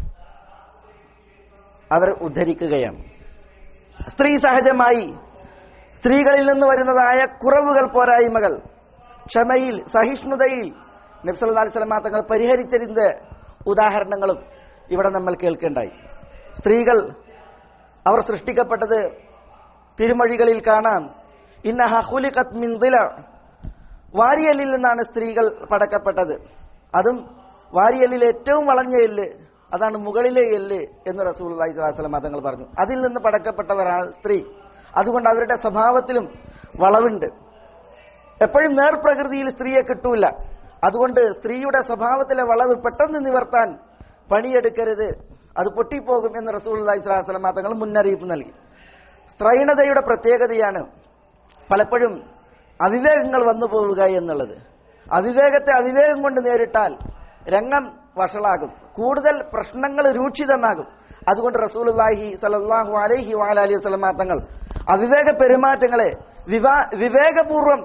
അവർ ഉദ്ധരിക്കുകയാണ് സ്ത്രീ സഹജമായി സ്ത്രീകളിൽ നിന്ന് വരുന്നതായ കുറവുകൾ പോരായ്മകൾ ക്ഷമയിൽ സഹിഷ്ണുതയിൽ നബ്സല്ലാ അലൈഹി സ്വലമാ തങ്ങൾ പരിഹരിച്ചതിന്റെ ഉദാഹരണങ്ങളും ഇവിടെ നമ്മൾ കേൾക്കേണ്ടായി സ്ത്രീകൾ അവർ സൃഷ്ടിക്കപ്പെട്ടത് തിരുമൊഴികളിൽ കാണാം ഇന്നഹ ഖുലിഖത് മിൻ ദില വാരിയല്ലിൽ നിന്നാണ് സ്ത്രീകൾ പടക്കപ്പെട്ടത് അതും വാരിയല്ലിൽ ഏറ്റവും വളഞ്ഞ എല്ല് അതാണ് മുകളിലെ എല്ല് എന്ന് റസൂൽ അലൈഹി സ്വലാസ്ലം തങ്ങൾ പറഞ്ഞു അതിൽ നിന്ന് പടക്കപ്പെട്ടവരാണ് സ്ത്രീ അതുകൊണ്ട് അവരുടെ സ്വഭാവത്തിലും വളവുണ്ട് എപ്പോഴും നേർപ്രകൃതിയിൽ സ്ത്രീയെ കിട്ടൂല അതുകൊണ്ട് സ്ത്രീയുടെ സ്വഭാവത്തിലെ വളവ് പെട്ടെന്ന് നിവർത്താൻ പണിയെടുക്കരുത് അത് പൊട്ടിപ്പോകും എന്ന് റസൂൽ അലൈഹി സ്വലാസ്ലം തങ്ങൾ മുന്നറിയിപ്പ് നൽകി സ്ത്രൈണതയുടെ പ്രത്യേകതയാണ് പലപ്പോഴും അവിവേകങ്ങൾ വന്നു പോവുക എന്നുള്ളത് അവിവേകത്തെ അവിവേകം കൊണ്ട് നേരിട്ടാൽ രംഗം വഷളാകും കൂടുതൽ പ്രശ്നങ്ങൾ രൂക്ഷിതമാകും അതുകൊണ്ട് റസൂലുള്ളാഹി സലല്ലാഹു അലൈഹി വാലി വസ്ലമാ തങ്ങൾ അവിവേക പെരുമാറ്റങ്ങളെ വിവാ വിവേകപൂർവം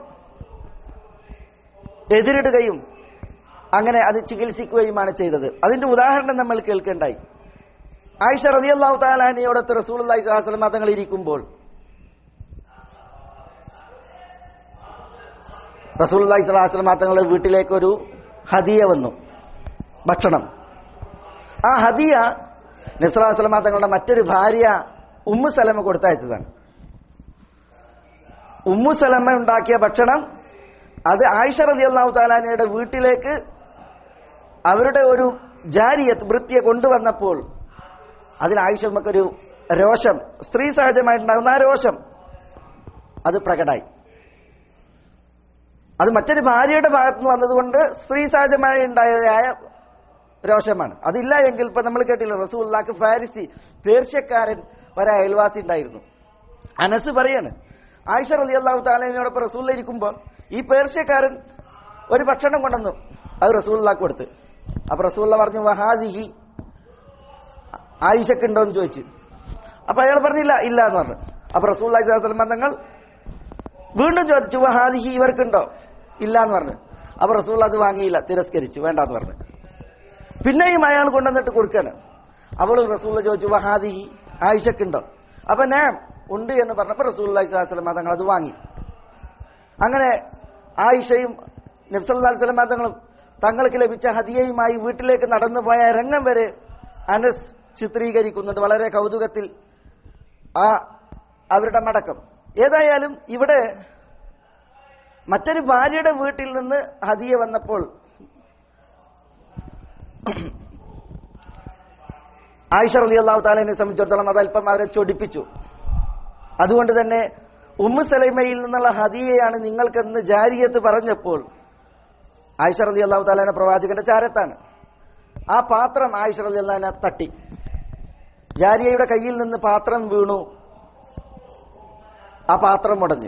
എതിരിടുകയും അങ്ങനെ അത് ചികിത്സിക്കുകയുമാണ് ചെയ്തത് അതിന്റെ ഉദാഹരണം നമ്മൾ കേൾക്കേണ്ടായി ആയിഷ റലി അള്ളാഹു താലാനിയോടത്ത് റസൂൽ അള്ളാഹി സ്വലാസ്ലമാ തങ്ങൾ ഇരിക്കുമ്പോൾ റസൂൽ അള്ളാഹി സ്വലാസ്ലമാ തങ്ങളുടെ വീട്ടിലേക്ക് ഒരു ഹദിയ വന്നു ഭക്ഷണം ആ ഹദിയ നസ്ലാസ്ലമ തങ്ങളുടെ മറ്റൊരു ഭാര്യ ഉമ്മു സലമ കൊടുത്തയച്ചതാണ് ഉമ്മു സലമ ഉണ്ടാക്കിയ ഭക്ഷണം അത് ആയിഷ റലി അള്ളാഹു താലാനയുടെ വീട്ടിലേക്ക് അവരുടെ ഒരു ജാരിയത്ത് വൃത്തിയെ കൊണ്ടുവന്നപ്പോൾ അതിൽ ആയിഷമ്മക്കൊരു രോഷം സ്ത്രീ സഹജമായിട്ടുണ്ടാകുന്ന ആ രോഷം അത് പ്രകടായി അത് മറ്റൊരു ഭാര്യയുടെ ഭാഗത്ത് നിന്ന് വന്നതുകൊണ്ട് സ്ത്രീ സഹജമായി ഉണ്ടായതായ രോഷമാണ് അതില്ല എങ്കിൽ ഇപ്പൊ നമ്മൾ കേട്ടില്ല റസൂല്ലാക്ക് ഫാരിസി പേർഷ്യക്കാരൻ ഒരു അയൽവാസി ഉണ്ടായിരുന്നു അനസ് പറയാണ് ആയിഷ റലി അള്ളാഹു താലിനോടൊപ്പം റസൂല്ല ഇരിക്കുമ്പോൾ ഈ പേർഷ്യക്കാരൻ ഒരു ഭക്ഷണം കൊണ്ടുവന്നു അത് റസൂല്ലാക്ക് കൊടുത്ത് അപ്പൊ റസൂല്ല പറഞ്ഞു വഹാദിഹി ആയിഷക്കുണ്ടോ എന്ന് ചോദിച്ചു അപ്പൊ അയാൾ പറഞ്ഞില്ല ഇല്ല എന്ന് പറഞ്ഞു അപ്പൊ റസൂൽ അലൈഹി തങ്ങൾ വീണ്ടും ചോദിച്ചു വഹാദിഹി ഇവർക്കുണ്ടോ ഇല്ല എന്ന് പറഞ്ഞു അപ്പൊ റസൂൽ അത് വാങ്ങിയില്ല തിരസ്കരിച്ചു വേണ്ടെന്ന് പറഞ്ഞു പിന്നെയും അയാൾ കൊണ്ടുവന്നിട്ട് കൊടുക്കാണ് അവൾ റസൂൽ ചോദിച്ചു വഹാദിഹി ആയിഷക്കുണ്ടോ അപ്പൊ ഞാൻ ഉണ്ട് എന്ന് പറഞ്ഞപ്പോ റസൂൽ അലൈഹി സ്വലമ തങ്ങൾ അത് വാങ്ങി അങ്ങനെ ആയിഷയും നബ്സല്ലാ സ്വലമ തങ്ങളും തങ്ങൾക്ക് ലഭിച്ച ഹദിയയുമായി വീട്ടിലേക്ക് നടന്നു പോയ രംഗം വരെ അനസ് ചിത്രീകരിക്കുന്നുണ്ട് വളരെ കൗതുകത്തിൽ ആ അവരുടെ മടക്കം ഏതായാലും ഇവിടെ മറ്റൊരു ഭാര്യയുടെ വീട്ടിൽ നിന്ന് ഹദിയ വന്നപ്പോൾ ആയിഷ റലി അള്ളാഹു താലിനെ സംബന്ധിച്ചിടത്തോളം അത് അല്പം അവരെ ചൊടിപ്പിച്ചു അതുകൊണ്ട് തന്നെ ഉമ്മു സലൈമയിൽ നിന്നുള്ള ഹദിയയാണ് നിങ്ങൾക്കെന്ന് ജാരിയത്ത് പറഞ്ഞപ്പോൾ ആയിഷ റലി അള്ളാഹു താലാന പ്രവാചകന്റെ ചാരത്താണ് ആ പാത്രം ആയിഷ റലി അള്ളഹാനെ തട്ടി ജാരിയയുടെ കയ്യിൽ നിന്ന് പാത്രം വീണു ആ പാത്രം മുടഞ്ഞു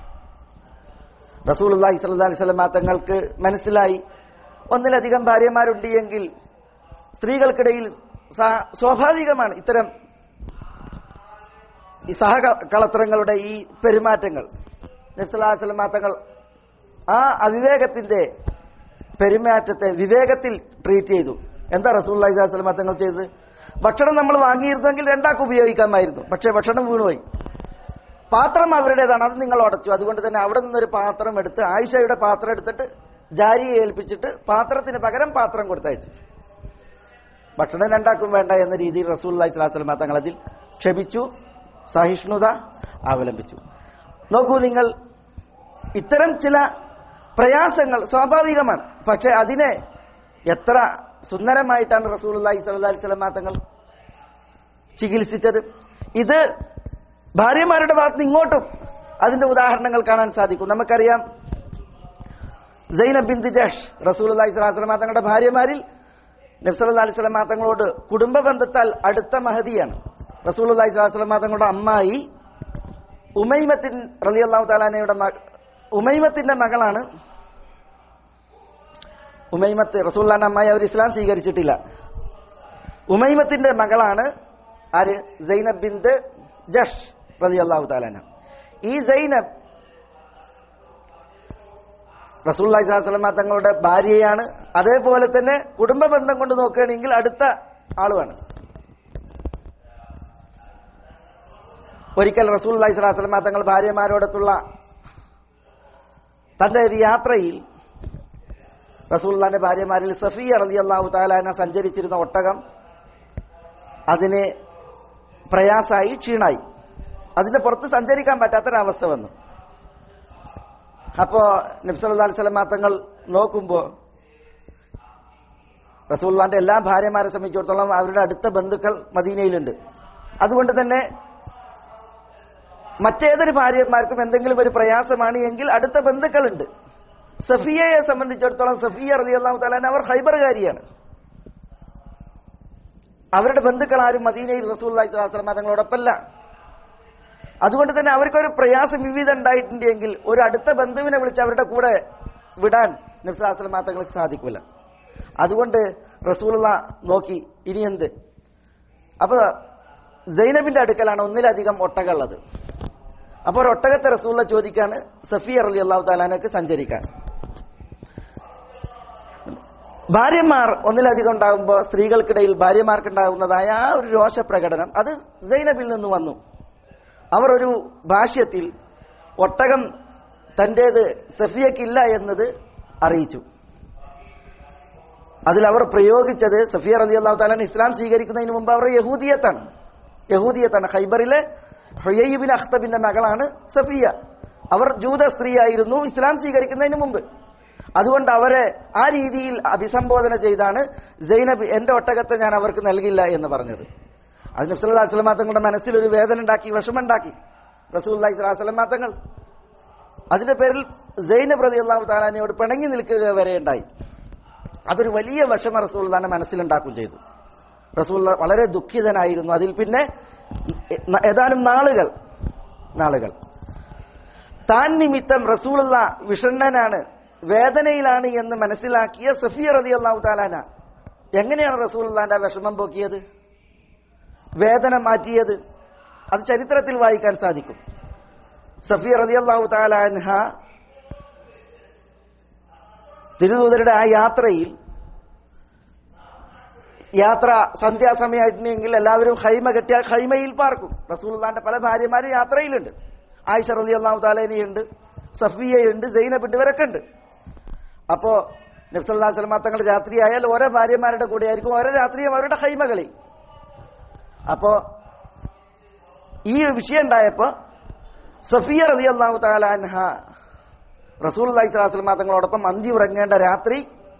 റസൂൽ അള്ളാഹി സ്വല്ലാ അലൈഹി സ്വലമ തങ്ങൾക്ക് മനസ്സിലായി ഒന്നിലധികം ഭാര്യമാരുണ്ട് എങ്കിൽ സ്ത്രീകൾക്കിടയിൽ സ്വാഭാവികമാണ് ഇത്തരം ഈ സഹകളത്രങ്ങളുടെ ഈ പെരുമാറ്റങ്ങൾ നബ്സല്ലാ സ്വലമ തങ്ങൾ ആ അവിവേകത്തിന്റെ പെരുമാറ്റത്തെ വിവേകത്തിൽ ട്രീറ്റ് ചെയ്തു എന്താ റസൂൽ അലൈഹിസ്ലാം തങ്ങൾ ചെയ്തത് ഭക്ഷണം നമ്മൾ വാങ്ങിയിരുന്നെങ്കിൽ രണ്ടാൾക്ക് ഉപയോഗിക്കാമായിരുന്നു പക്ഷേ ഭക്ഷണം വീണുപോയി പാത്രം അവരുടേതാണ് അത് നിങ്ങൾ ഉടച്ചു അതുകൊണ്ട് തന്നെ അവിടെ നിന്നൊരു പാത്രം എടുത്ത് ആയിഷയുടെ പാത്രം എടുത്തിട്ട് ജാരിയെ ഏൽപ്പിച്ചിട്ട് പാത്രത്തിന് പകരം പാത്രം കൊടുത്തയച്ചു ഭക്ഷണം രണ്ടാക്കും വേണ്ട എന്ന രീതിയിൽ റസൂൽ അലൈഹി സ്വലാസ്ലമ തങ്ങൾ അതിൽ ക്ഷമിച്ചു സഹിഷ്ണുത അവലംബിച്ചു നോക്കൂ നിങ്ങൾ ഇത്തരം ചില പ്രയാസങ്ങൾ സ്വാഭാവികമാണ് പക്ഷെ അതിനെ എത്ര സുന്ദരമായിട്ടാണ് റസൂൽ അലൈഹി സ്വലാ സ്വലമ തങ്ങൾ ചികിത്സിച്ചത് ഇത് ഭാര്യമാരുടെ ഭാഗത്ത് നിന്ന് ഇങ്ങോട്ടും അതിന്റെ ഉദാഹരണങ്ങൾ കാണാൻ സാധിക്കും നമുക്കറിയാം സൈനബ് ബിൻ ജഷ് റസൂൽ അലൈഹി സ്വലാസ്ലമ തങ്ങളുടെ ഭാര്യമാരിൽ നബ്സല്ലാ അലൈഹി സ്വലമ തങ്ങളോട് കുടുംബ ബന്ധത്താൽ അടുത്ത മഹതിയാണ് റസൂൽ അലൈഹി സ്വലാസ്ലമ തങ്ങളുടെ അമ്മായി ഉമൈമത്തിൻ റലി അള്ളാഹു താലാനയുടെ ഉമൈമത്തിന്റെ മകളാണ് ഉമൈമത്ത് റസൂല്ലാന്റെ അമ്മായി അവർ ഇസ്ലാം സ്വീകരിച്ചിട്ടില്ല ഉമൈമത്തിന്റെ മകളാണ് ആര് സൈനബ് ബിന്ദ് ജഷ് റലി അള്ളാഹു താലാന ഈ സൈനബ് റസൂല്ലാഹി സ്വലമ തങ്ങളുടെ ഭാര്യയാണ് അതേപോലെ തന്നെ കുടുംബ ബന്ധം കൊണ്ട് നോക്കുകയാണെങ്കിൽ അടുത്ത ആളുമാണ് ഒരിക്കൽ റസൂല്ലാഹി സ്വലാസ്ലമ തങ്ങൾ ഭാര്യമാരോടൊത്തുള്ള തന്റെ ഒരു യാത്രയിൽ റസൂല്ലാന്റെ ഭാര്യമാരിൽ സഫിയ റലി അള്ളാഹു താലാന സഞ്ചരിച്ചിരുന്ന ഒട്ടകം അതിന് പ്രയാസായി ക്ഷീണായി അതിന്റെ പുറത്ത് സഞ്ചരിക്കാൻ പറ്റാത്തൊരവസ്ഥ വന്നു അപ്പോ നബ്സല്ലാ അലിസ്ലാം തങ്ങൾ നോക്കുമ്പോ റസൂള്ളാന്റെ എല്ലാ ഭാര്യമാരെ സംബന്ധിച്ചിടത്തോളം അവരുടെ അടുത്ത ബന്ധുക്കൾ മദീനയിലുണ്ട് അതുകൊണ്ട് തന്നെ മറ്റേതൊരു ഭാര്യമാർക്കും എന്തെങ്കിലും ഒരു പ്രയാസമാണ് എങ്കിൽ അടുത്ത ബന്ധുക്കളുണ്ട് സഫിയയെ സംബന്ധിച്ചിടത്തോളം സഫിയ റലി അള്ളാഹു തലാൻ അവർ ഹൈബറുകാരിയാണ് അവരുടെ ബന്ധുക്കൾ ആരും മദീനയിൽ റസൂൽ അലൈഹി തങ്ങളോടൊപ്പമല്ല അതുകൊണ്ട് തന്നെ അവർക്കൊരു പ്രയാസം വിവിധ ഉണ്ടായിട്ടുണ്ടെങ്കിൽ ഒരു അടുത്ത ബന്ധുവിനെ വിളിച്ച് അവരുടെ കൂടെ വിടാൻ നബ്സലാസ്ലം തങ്ങൾക്ക് സാധിക്കില്ല അതുകൊണ്ട് റസൂലുള്ള നോക്കി ഇനി എന്ത് അപ്പൊ ജൈനബിന്റെ അടുക്കലാണ് ഒന്നിലധികം ഒട്ടകളുള്ളത് അപ്പോൾ ഒരു ഒട്ടകത്തെ റസൂള്ള ചോദിക്കാണ് സഫിയർ അലി അള്ളാഹു താലാനക്ക് സഞ്ചരിക്കാൻ ഭാര്യമാർ ഒന്നിലധികം ഉണ്ടാകുമ്പോൾ സ്ത്രീകൾക്കിടയിൽ ഭാര്യമാർക്കുണ്ടാകുന്നതായ ആ ഒരു രോഷപ്രകടനം അത് സൈനബിൽ നിന്ന് വന്നു അവർ ഒരു ഭാഷ്യത്തിൽ ഒട്ടകം തന്റേത് സഫിയക്കില്ല എന്നത് അറിയിച്ചു അതിൽ അവർ പ്രയോഗിച്ചത് സഫിയർ അലി അള്ളാഹു താലാൻ ഇസ്ലാം സ്വീകരിക്കുന്നതിന് മുമ്പ് അവർ യഹൂദിയത്താണ് യഹൂദിയത്താണ് ഖൈബറിലെ ഹുയബിൻ അഖ്തബിന്റെ മകളാണ് സഫിയ അവർ ജൂത സ്ത്രീയായിരുന്നു ഇസ്ലാം സ്വീകരിക്കുന്നതിന് മുമ്പ് അതുകൊണ്ട് അവരെ ആ രീതിയിൽ അഭിസംബോധന ചെയ്താണ് സൈനബ് എന്റെ ഒട്ടകത്തെ ഞാൻ അവർക്ക് നൽകില്ല എന്ന് പറഞ്ഞത് അത് നബ്സല്ലാ സ്വലമാ തങ്ങളുടെ മനസ്സിൽ ഒരു വേദന ഉണ്ടാക്കി വിഷമുണ്ടാക്കി റസൂല്ലാഹി സ്വലാസ്ലമാ തങ്ങൾ അതിന്റെ പേരിൽ സൈനബ് റതി അള്ളാഹു താലാനയോട് പിണങ്ങി നിൽക്കുക വരെ ഉണ്ടായി അതൊരു വലിയ വിഷമ റസൂല്ലാന്റെ മനസ്സിലുണ്ടാക്കുകയും ചെയ്തു റസൂൽ വളരെ ദുഃഖിതനായിരുന്നു അതിൽ പിന്നെ ഏതാനും നാളുകൾ നാളുകൾ താൻ നിമിത്തം റസൂലുള്ള വിഷണ്ണനാണ് വേദനയിലാണ് എന്ന് മനസ്സിലാക്കിയ സഫിയ റതി അള്ളാഹു താലാന എങ്ങനെയാണ് റസൂലുള്ളാന്റെ ആ വിഷമം പോക്കിയത് വേദന മാറ്റിയത് അത് ചരിത്രത്തിൽ വായിക്കാൻ സാധിക്കും സഫിയ റതി അള്ളാഹു താലാൻഹ തിരുദൂതരുടെ ആ യാത്രയിൽ യാത്ര സന്ധ്യാസമയമായിട്ടുണ്ടെങ്കിൽ എല്ലാവരും ഹൈമ കെട്ടിയ ഹൈമയിൽ പാർക്കും റസൂൽദാന്റെ പല ഭാര്യമാരും യാത്രയിലുണ്ട് ആയിഷ റലി അള്ളാഹു താലേനിയുണ്ട് സഫിയയുണ്ട് സൈനബുണ്ട് ഇവരൊക്കെ ഉണ്ട് അപ്പോ നബ്സല്ലാ സ്വലമ തങ്ങൾ രാത്രിയായാൽ ഓരോ ഭാര്യമാരുടെ കൂടെ ആയിരിക്കും ഓരോ രാത്രിയും അവരുടെ ഹൈമകളിൽ അപ്പോ ഈ വിഷയം ഉണ്ടായപ്പോ സഫിയ റലി അള്ളാഹു താലാൻഹ റസൂൽ അലൈഹി സ്വലാസ്ലമ തങ്ങളോടൊപ്പം അന്തി ഉറങ്ങേണ്ട രാത്രി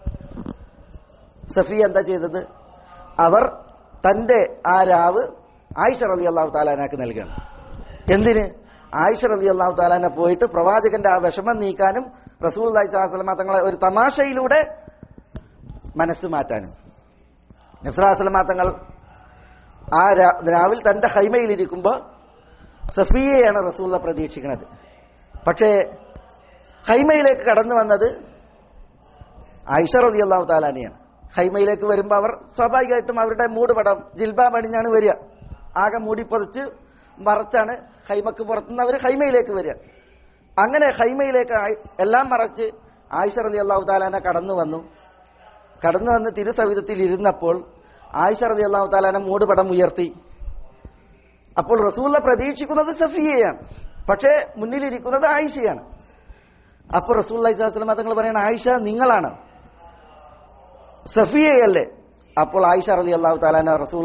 സഫിയ എന്താ ചെയ്തത് അവർ തന്റെ ആ രാവ് ആയിഷ റലി അള്ളാഹു താലാനാക്ക് നൽകണം എന്തിന് ആയിഷ റലി അള്ളാഹു താലാനെ പോയിട്ട് പ്രവാചകന്റെ ആ വിഷമം നീക്കാനും റസൂൽ അലൈഹി സ്വലാസ്ലമ തങ്ങളെ ഒരു തമാശയിലൂടെ മനസ്സ് മാറ്റാനും നബ്സലാസ്ലമ തങ്ങൾ ആ രാവിൽ തന്റെ ഹൈമയിലിരിക്കുമ്പോൾ സഫിയയാണ് റസൂല പ്രതീക്ഷിക്കുന്നത് പക്ഷേ ഹൈമയിലേക്ക് കടന്നു വന്നത് ആയിഷ റതി അള്ളാഹു താലാനിയാണ് ഹൈമയിലേക്ക് വരുമ്പോൾ അവർ സ്വാഭാവികമായിട്ടും അവരുടെ മൂടുപടം ജിൽബ പണിഞ്ഞാണ് വരിക ആകെ മൂടി പൊതിച്ച് മറച്ചാണ് ഹൈമക്ക് പുറത്തുനിന്ന് അവർ ഹൈമയിലേക്ക് വരിക അങ്ങനെ ഹൈമയിലേക്ക് എല്ലാം മറച്ച് ആയിഷ റലി അള്ളാഹു താലാന കടന്നു വന്നു കടന്നു വന്ന് തിരുസവിധത്തിൽ ഇരുന്നപ്പോൾ ആയിഷ റലി അള്ളാഹു താലാന മൂടുപടം ഉയർത്തി അപ്പോൾ റസൂല പ്രതീക്ഷിക്കുന്നത് സഫിയയാണ് പക്ഷേ മുന്നിലിരിക്കുന്നത് ആയിഷയാണ് അപ്പോൾ റസൂൽ അലൈഹിസ്ലാം തങ്ങൾ പറയുന്ന ആയിഷ നിങ്ങളാണ് സഫിയയല്ലേ അപ്പോൾ ആയിഷ റലി അള്ളാഹു താലാന റസൂൽ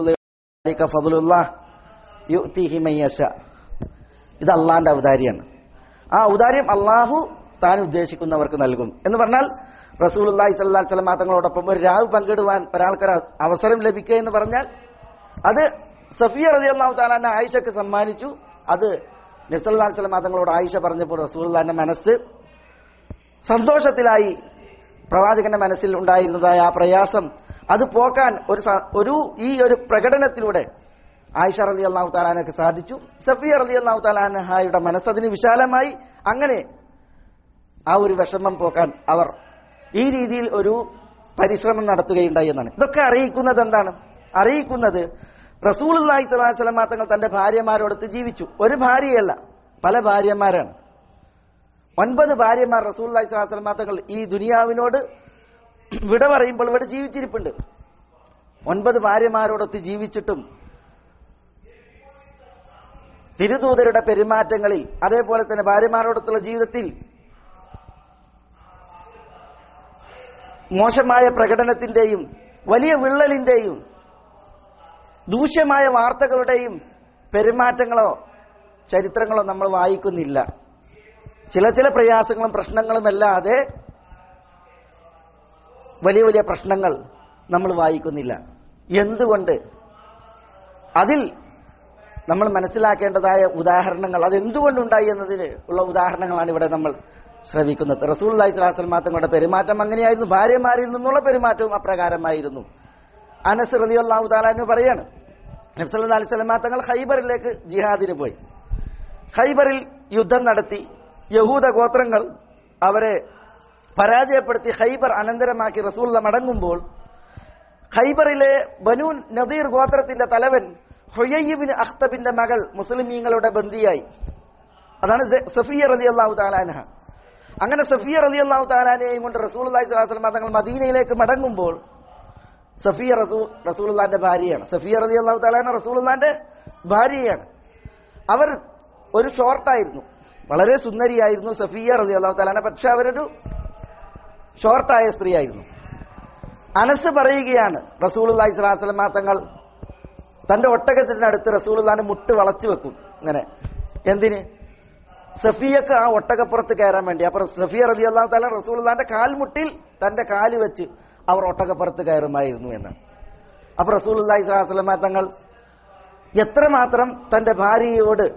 ഇത് അള്ളാന്റെ ഔദാര്യാണ് ആ ഔദാര്യം അള്ളാഹു താൻ ഉദ്ദേശിക്കുന്നവർക്ക് നൽകും എന്ന് പറഞ്ഞാൽ റസൂൽ അള്ളാഹി സ്വല്ലാ സ്വലം തങ്ങളോടൊപ്പം ഒരു രാവ് പങ്കിടുവാൻ ഒരാൾക്കൊരു അവസരം ലഭിക്കുക എന്ന് പറഞ്ഞാൽ അത് സഫിയ റതി അള്ളാഹു താലാനെ ആയിഷക്ക് സമ്മാനിച്ചു അത് നബ്സല്ലാ സ്വലം തങ്ങളോട് ആയിഷ പറഞ്ഞപ്പോൾ റസൂൽ മനസ്സ് സന്തോഷത്തിലായി പ്രവാചകന്റെ മനസ്സിൽ ഉണ്ടായിരുന്നതായ ആ പ്രയാസം അത് പോക്കാൻ ഒരു സ- ഒരു ഈ ഒരു പ്രകടനത്തിലൂടെ ആയിഷ റലി അള്ളാഹു താലാനക്ക് സാധിച്ചു സഫിയ റലി അള്ളാഹു താലാനഹായുടെ മനസ്സതിന് വിശാലമായി അങ്ങനെ ആ ഒരു വിഷമം പോക്കാൻ അവർ ഈ രീതിയിൽ ഒരു പരിശ്രമം നടത്തുകയുണ്ടായി എന്നാണ് ഇതൊക്കെ അറിയിക്കുന്നത് എന്താണ് അറിയിക്കുന്നത് റസൂൽ അള്ളാഹി സ്വലാഹി സ്വലമാ തങ്ങൾ തന്റെ ഭാര്യമാരോടൊത്ത് ജീവിച്ചു ഒരു ഭാര്യയല്ല പല ഭാര്യമാരാണ് ഒൻപത് ഭാര്യമാർ റസൂൽ അള്ളാഹി സ്വലാഹി സ്വലമാ തങ്ങൾ ഈ ദുനിയാവിനോട് വിട പറയുമ്പോൾ ഇവിടെ ജീവിച്ചിരിപ്പുണ്ട് ഒൻപത് ഭാര്യമാരോടൊത്ത് ജീവിച്ചിട്ടും തിരുദൂതരുടെ പെരുമാറ്റങ്ങളിൽ അതേപോലെ തന്നെ ഭാര്യമാരോടൊത്തുള്ള ജീവിതത്തിൽ മോശമായ പ്രകടനത്തിന്റെയും വലിയ വിള്ളലിന്റെയും ദൂഷ്യമായ വാർത്തകളുടെയും പെരുമാറ്റങ്ങളോ ചരിത്രങ്ങളോ നമ്മൾ വായിക്കുന്നില്ല ചില ചില പ്രയാസങ്ങളും പ്രശ്നങ്ങളും അല്ലാതെ വലിയ വലിയ പ്രശ്നങ്ങൾ നമ്മൾ വായിക്കുന്നില്ല എന്തുകൊണ്ട് അതിൽ നമ്മൾ മനസ്സിലാക്കേണ്ടതായ ഉദാഹരണങ്ങൾ അതെന്തുകൊണ്ടുണ്ടായി എന്നതിന് ഉള്ള ഉദാഹരണങ്ങളാണ് ഇവിടെ നമ്മൾ ശ്രമിക്കുന്നത് റസൂൽ അലൈഹി സ്വലാസ്ലം തങ്ങളുടെ പെരുമാറ്റം അങ്ങനെയായിരുന്നു ഭാര്യമാരിൽ നിന്നുള്ള പെരുമാറ്റവും അപ്രകാരമായിരുന്നു അനസ് റലി അള്ളാഹു താലാന്ന് പറയാണ് നബ്സല്ലാ അലൈഹി സ്വലമാ തങ്ങൾ ഹൈബറിലേക്ക് ജിഹാദിന് പോയി ഹൈബറിൽ യുദ്ധം നടത്തി യഹൂദ ഗോത്രങ്ങൾ അവരെ പരാജയപ്പെടുത്തി ഹൈബർ അനന്തരമാക്കി റസൂള്ള മടങ്ങുമ്പോൾ ഖൈബറിലെ ബനു നദീർ ഗോത്രത്തിന്റെ തലവൻ ഹൊയ്യബിൻ അഖ്തബിന്റെ മകൾ മുസ്ലിമീങ്ങളുടെ ബന്ദിയായി അതാണ് സ- സഫിയ റലി അള്ളാഹു താലാനഹ അങ്ങനെ സഫിയ റലി അള്ളാഹു താലാനെയും കൊണ്ട് റസൂൽ അള്ളാഹി സ്വലാസ്ലമ തങ്ങൾ മദീനയിലേക്ക് മടങ്ങുമ്പോൾ സഫിയ റസൂൽ റസൂലുള്ളാന്റെ ഭാര്യയാണ് സഫിയ റലി അള്ളാഹു താലാന റസൂലുള്ളാന്റെ ഭാര്യയാണ് അവർ ഒരു ഷോർട്ടായിരുന്നു വളരെ സുന്ദരിയായിരുന്നു സഫിയ റലി അള്ളാഹു താലാന പക്ഷെ അവരൊരു ഷോർട്ടായ സ്ത്രീയായിരുന്നു അനസ് പറയുകയാണ് റസൂലുള്ളാഹി സ്വല്ലല്ലാഹു അലൈഹി വസല്ലമ തങ്ങൾ തന്റെ ഒട്ടകത്തിനടുത്ത് റസൂലുള്ളാന്റെ മുട്ട് വളച്ചു വെക്കും ഇങ്ങനെ എന്തിന് സഫിയക്ക് ആ ഒട്ടകപ്പുറത്ത് കയറാൻ വേണ്ടി അപ്പൊ സഫിയ റതി അള്ളാഹു താല റസൂലുള്ളാന്റെ കാൽമുട്ടിൽ തന്റെ കാല് വെച്ച് അവർ ഒട്ടകപ്പുറത്ത് കയറുമായിരുന്നു എന്ന് അപ്പൊ റസൂലുള്ളാഹി സ്വല്ലല്ലാഹു അലൈഹി വസല്ലമ തങ്ങൾ എത്രമാത്രം തന്റെ ഭാര്യയോട്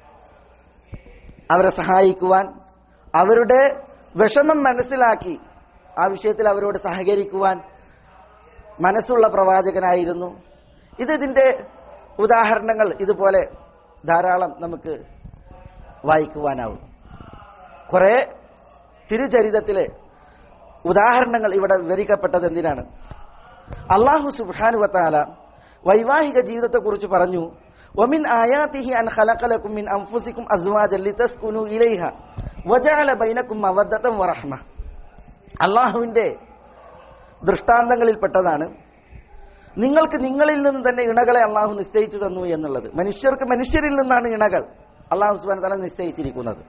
അവരെ സഹായിക്കുവാൻ അവരുടെ വിഷമം മനസ്സിലാക്കി ആ വിഷയത്തിൽ അവരോട് സഹകരിക്കുവാൻ മനസ്സുള്ള പ്രവാചകനായിരുന്നു ഇത് ഇതിന്റെ ഉദാഹരണങ്ങൾ ഇതുപോലെ ധാരാളം നമുക്ക് വായിക്കുവാനാവും കുറെ തിരുചരിതത്തിലെ ഉദാഹരണങ്ങൾ ഇവിടെ വിവരിക്കപ്പെട്ടത് എന്തിനാണ് അള്ളാഹു സുബാനുവത്താല വൈവാഹിക ജീവിതത്തെക്കുറിച്ച് പറഞ്ഞു ഒമിൻ ആയാതിഹി അൻ ഖലഖലകും മിൻ അൻഫുസികും അസ്വാജൻ ലിതസ്കുനു ഇലൈഹ വജഅല ബൈനകും മവദ്ദതൻ വറഹ്മ അള്ളാഹുവിന്റെ ദൃഷ്ടാന്തങ്ങളിൽപ്പെട്ടതാണ് നിങ്ങൾക്ക് നിങ്ങളിൽ നിന്ന് തന്നെ ഇണകളെ അള്ളാഹു നിശ്ചയിച്ചു തന്നു എന്നുള്ളത് മനുഷ്യർക്ക് മനുഷ്യരിൽ നിന്നാണ് ഇണകൾ അള്ളാഹു സുബാൻ തല നിശ്ചയിച്ചിരിക്കുന്നത്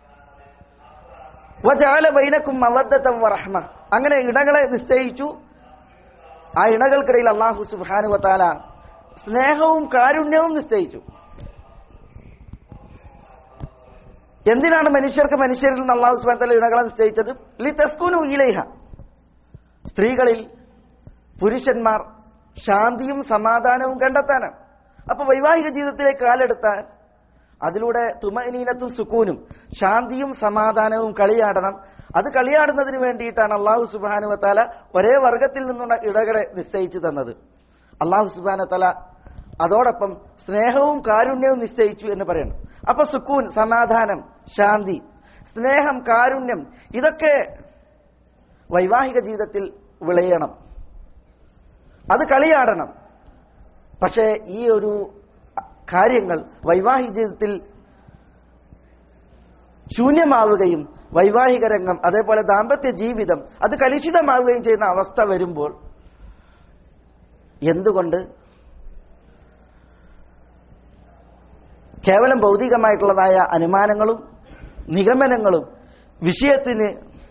വജാല ബൈനക്കും മവദ്ദത്തം വറഹ്മ അങ്ങനെ ഇണകളെ നിശ്ചയിച്ചു ആ ഇണകൾക്കിടയിൽ അള്ളാഹു സുബാനു വത്താല സ്നേഹവും കാരുണ്യവും നിശ്ചയിച്ചു എന്തിനാണ് മനുഷ്യർക്ക് മനുഷ്യരിൽ നിന്ന് അള്ളാഹു സുബാൻ തല ഇണകളെ നിശ്ചയിച്ചത് ലി തസ്കുനു ഇലൈഹ സ്ത്രീകളിൽ പുരുഷന്മാർ ശാന്തിയും സമാധാനവും കണ്ടെത്താനാണ് അപ്പൊ വൈവാഹിക ജീവിതത്തിലേക്ക് കാലെടുത്താൽ അതിലൂടെ തുമനീനത്തും സുക്കൂനും ശാന്തിയും സമാധാനവും കളിയാടണം അത് കളിയാടുന്നതിന് വേണ്ടിയിട്ടാണ് അള്ളാഹു സുബാനുവത്താല ഒരേ വർഗത്തിൽ നിന്നുള്ള ഇടകളെ നിശ്ചയിച്ചു തന്നത് അള്ളാഹു സുബാനത്തല അതോടൊപ്പം സ്നേഹവും കാരുണ്യവും നിശ്ചയിച്ചു എന്ന് പറയണം അപ്പൊ സുക്കൂൻ സമാധാനം ശാന്തി സ്നേഹം കാരുണ്യം ഇതൊക്കെ വൈവാഹിക ജീവിതത്തിൽ വിളയണം അത് കളിയാടണം പക്ഷേ ഈ ഒരു കാര്യങ്ങൾ വൈവാഹിക ജീവിതത്തിൽ ശൂന്യമാവുകയും വൈവാഹിക രംഗം അതേപോലെ ദാമ്പത്യ ജീവിതം അത് കലുഷിതമാവുകയും ചെയ്യുന്ന അവസ്ഥ വരുമ്പോൾ എന്തുകൊണ്ട് കേവലം ഭൗതികമായിട്ടുള്ളതായ അനുമാനങ്ങളും നിഗമനങ്ങളും വിഷയത്തിന്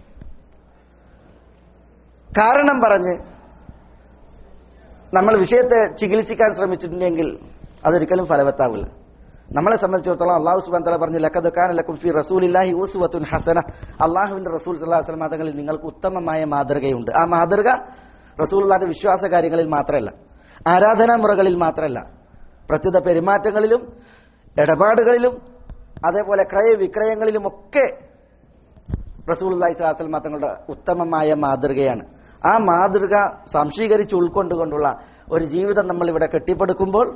കാരണം പറഞ്ഞ് നമ്മൾ വിഷയത്തെ ചികിത്സിക്കാൻ ശ്രമിച്ചിട്ടുണ്ടെങ്കിൽ അതൊരിക്കലും ഫലവത്താവില്ല നമ്മളെ സംബന്ധിച്ചിടത്തോളം അള്ളാഹു സുബാൻ തല പറഞ്ഞു ലക്കത് ഖാൻ ലക്കും ഫി റസൂലില്ലാഹി ഊസുവത്തുൻ ഹസന അള്ളാഹുവിന്റെ റസൂൽ സല്ലാഹു വസ്ലം തങ്ങളിൽ നിങ്ങൾക്ക് ഉത്തമമായ മാതൃകയുണ്ട് ആ മാതൃക റസൂലിന്റെ വിശ്വാസ കാര്യങ്ങളിൽ മാത്രമല്ല ആരാധനാ മുറകളിൽ മാത്രമല്ല പ്രത്യുത പെരുമാറ്റങ്ങളിലും ഇടപാടുകളിലും അതേപോലെ ക്രയവിക്രയങ്ങളിലുമൊക്കെ റസൂൽ അള്ളാഹി സ്വലാസ്ലമ തങ്ങളുടെ ഉത്തമമായ മാതൃകയാണ് ആ മാതൃക സംശീകരിച്ച് ഉൾക്കൊണ്ടുകൊണ്ടുള്ള ഒരു ജീവിതം നമ്മൾ ഇവിടെ കെട്ടിപ്പടുക്കുമ്പോൾ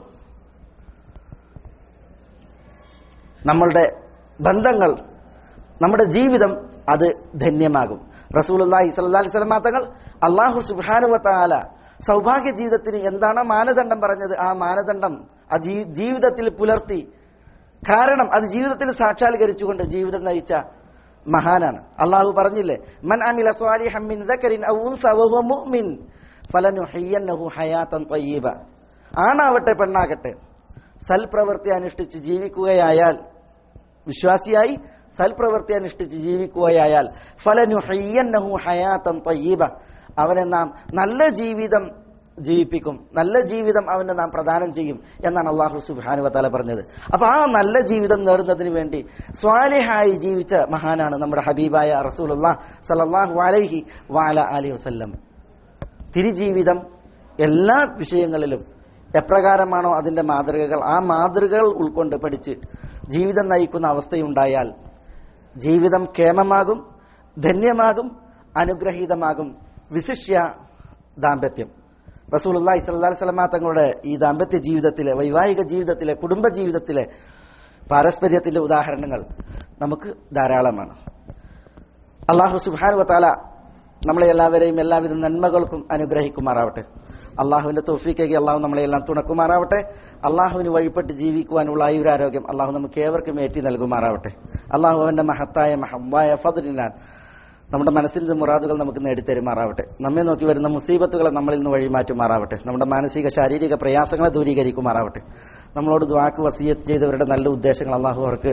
നമ്മളുടെ ബന്ധങ്ങൾ നമ്മുടെ ജീവിതം അത് ധന്യമാകും റസൂൽ അള്ളാഹി സ്വല്ലാ അലൈഹി സ്വലമാ തങ്ങൾ അള്ളാഹു സുബാനുവത്താല സൗഭാഗ്യ ജീവിതത്തിന് എന്താണ് മാനദണ്ഡം പറഞ്ഞത് ആ മാനദണ്ഡം ആ ജീവിതത്തിൽ പുലർത്തി കാരണം അത് ജീവിതത്തിൽ സാക്ഷാത്കരിച്ചുകൊണ്ട് ജീവിതം നയിച്ച മഹാനാണ് അള്ളാഹു പറഞ്ഞില്ലേ മൻ അമില സ്വാലിഹം മിൻ ദക്കരിൻ ഔ ഉൻസ വഹുവ മുഅ്മിൻ ഫലനുഹയ്യന്നഹു ഹയാതൻ ത്വയ്യിബ ആണാവട്ടെ പെണ്ണാകട്ടെ സൽപ്രവൃത്തി അനുഷ്ഠിച്ച് ജീവിക്കുകയായാൽ വിശ്വാസിയായി സൽപ്രവൃത്തി അനുഷ്ഠിച്ച് ജീവിക്കുകയായാൽ ഫലനുഹയ്യന്നഹു ഹയാതൻ ത്വയ്യിബ അവനെ നാം നല്ല ജീവിതം ജീവിപ്പിക്കും നല്ല ജീവിതം അവന് നാം പ്രദാനം ചെയ്യും എന്നാണ് അള്ളാഹു സുബാനുവത്താല പറഞ്ഞത് അപ്പൊ ആ നല്ല ജീവിതം നേടുന്നതിന് വേണ്ടി സ്വാലിഹായി ജീവിച്ച മഹാനാണ് നമ്മുടെ ഹബീബായ റസൂലുല്ലാ സലല്ലാഹു അലൈഹി വാല അലി വസ്ല്ലം തിരിജീവിതം എല്ലാ വിഷയങ്ങളിലും എപ്രകാരമാണോ അതിന്റെ മാതൃകകൾ ആ മാതൃകകൾ ഉൾക്കൊണ്ട് പഠിച്ച് ജീവിതം നയിക്കുന്ന അവസ്ഥയുണ്ടായാൽ ജീവിതം കേമമാകും ധന്യമാകും അനുഗ്രഹീതമാകും വിശിഷ്യ ദാമ്പത്യം റസൂലുള്ളാഹി സ്വല്ലല്ലാഹി അലൈഹി വസല്ലമ തങ്ങളുടെ ഈ ദാമ്പത്യ ജീവിതത്തിലെ വൈവാഹിക ജീവിതത്തിലെ കുടുംബ ജീവിതത്തിലെ പാരസ്പര്യത്തിന്റെ ഉദാഹരണങ്ങൾ നമുക്ക് ധാരാളമാണ് അള്ളാഹു സുബ്ഹാനഹു വതആല നമ്മളെ എല്ലാവരെയും എല്ലാവിധ നന്മകൾക്കും അനുഗ്രഹിക്കുമാറാവട്ടെ അള്ളാഹുവിന്റെ തോഫിക്കേക്ക് അള്ളാഹു നമ്മളെല്ലാം തുണക്കുമാറാവട്ടെ അള്ളാഹുവിന് വഴിപ്പെട്ട് ജീവിക്കുവാനുള്ള ആയുരാരോഗ്യം അള്ളാഹു നമുക്ക് ഏവർക്കും ഏറ്റി നൽകുമാറാവട്ടെ അള്ളാഹു അവന്റെ മഹത്തായ മഹമ്മായ ഫതിനാൻ നമ്മുടെ മനസ്സിന്റെ മുറാദുകൾ നമുക്ക് നേടിത്തരുമാറാവട്ടെ നമ്മെ നോക്കി വരുന്ന മുസീബത്തുകളെ നമ്മളിൽ നിന്ന് വഴിമാറ്റുമാറാവട്ടെ നമ്മുടെ മാനസിക ശാരീരിക പ്രയാസങ്ങളെ ദൂരീകരിക്കുമാറാവട്ടെ നമ്മളോട് ദ്വാക്ക് വസീയത്ത് ചെയ്തവരുടെ നല്ല ഉദ്ദേശങ്ങൾ അള്ളാഹു അവർക്ക്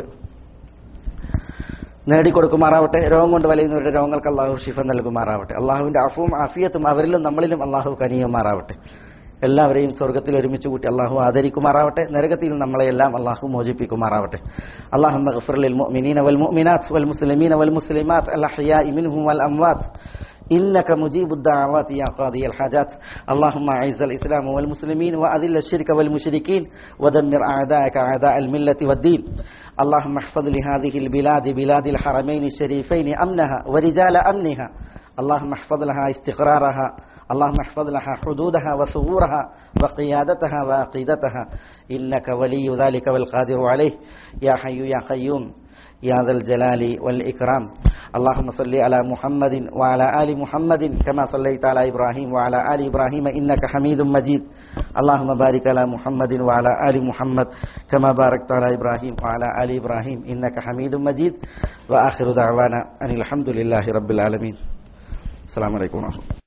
നേടിക്കൊടുക്കുമാറാവട്ടെ രോഗം കൊണ്ട് വലയുന്നവരുടെ രോഗങ്ങൾക്ക് അള്ളാഹു ഷിഫ നൽകുമാറാവട്ടെ അള്ളാഹുവിന്റെ അഫുവും ആഫിയത്തും അവരിലും നമ്മളിലും അള്ളാഹു കനിയുമാറാവട്ടെ എല്ലാവരെയും സ്വർഗത്തിൽ ഒരുമിച്ച് കൂട്ടി അള്ളാഹു ആദരിക്കുമാറാവട്ടെ നരകത്തിൽ നമ്മളെല്ലാം അള്ളാഹു മോചിപ്പിക്കുമാറാവട്ടെ അള്ളാഹു للمؤمنين والمؤمنات والمسلمين والمسلمات الأحياء منهم والأموات إنك مجيب الدعوات يا قاضي الحاجات اللهم أعز الإسلام والمسلمين وأذل الشرك والمشركين ودمر أعداءك أعداء الملة والدين اللهم احفظ لهذه البلاد بلاد الحرمين الشريفين أمنها ورجال أمنها اللهم احفظ لها استقرارها اللهم احفظ لها حدودها وثغورها وقيادتها وعقيدتها إنك ولي ذلك والقادر عليه يا حي يا قيوم يا ذا الجلال والإكرام اللهم صل على محمد وعلى آل محمد كما صليت على إبراهيم وعلى آل إبراهيم إنك حميد مجيد اللهم بارك على محمد وعلى آل محمد كما باركت على إبراهيم وعلى آل إبراهيم إنك حميد مجيد وآخر دعوانا أن الحمد لله رب العالمين السلام عليكم ورحمة الله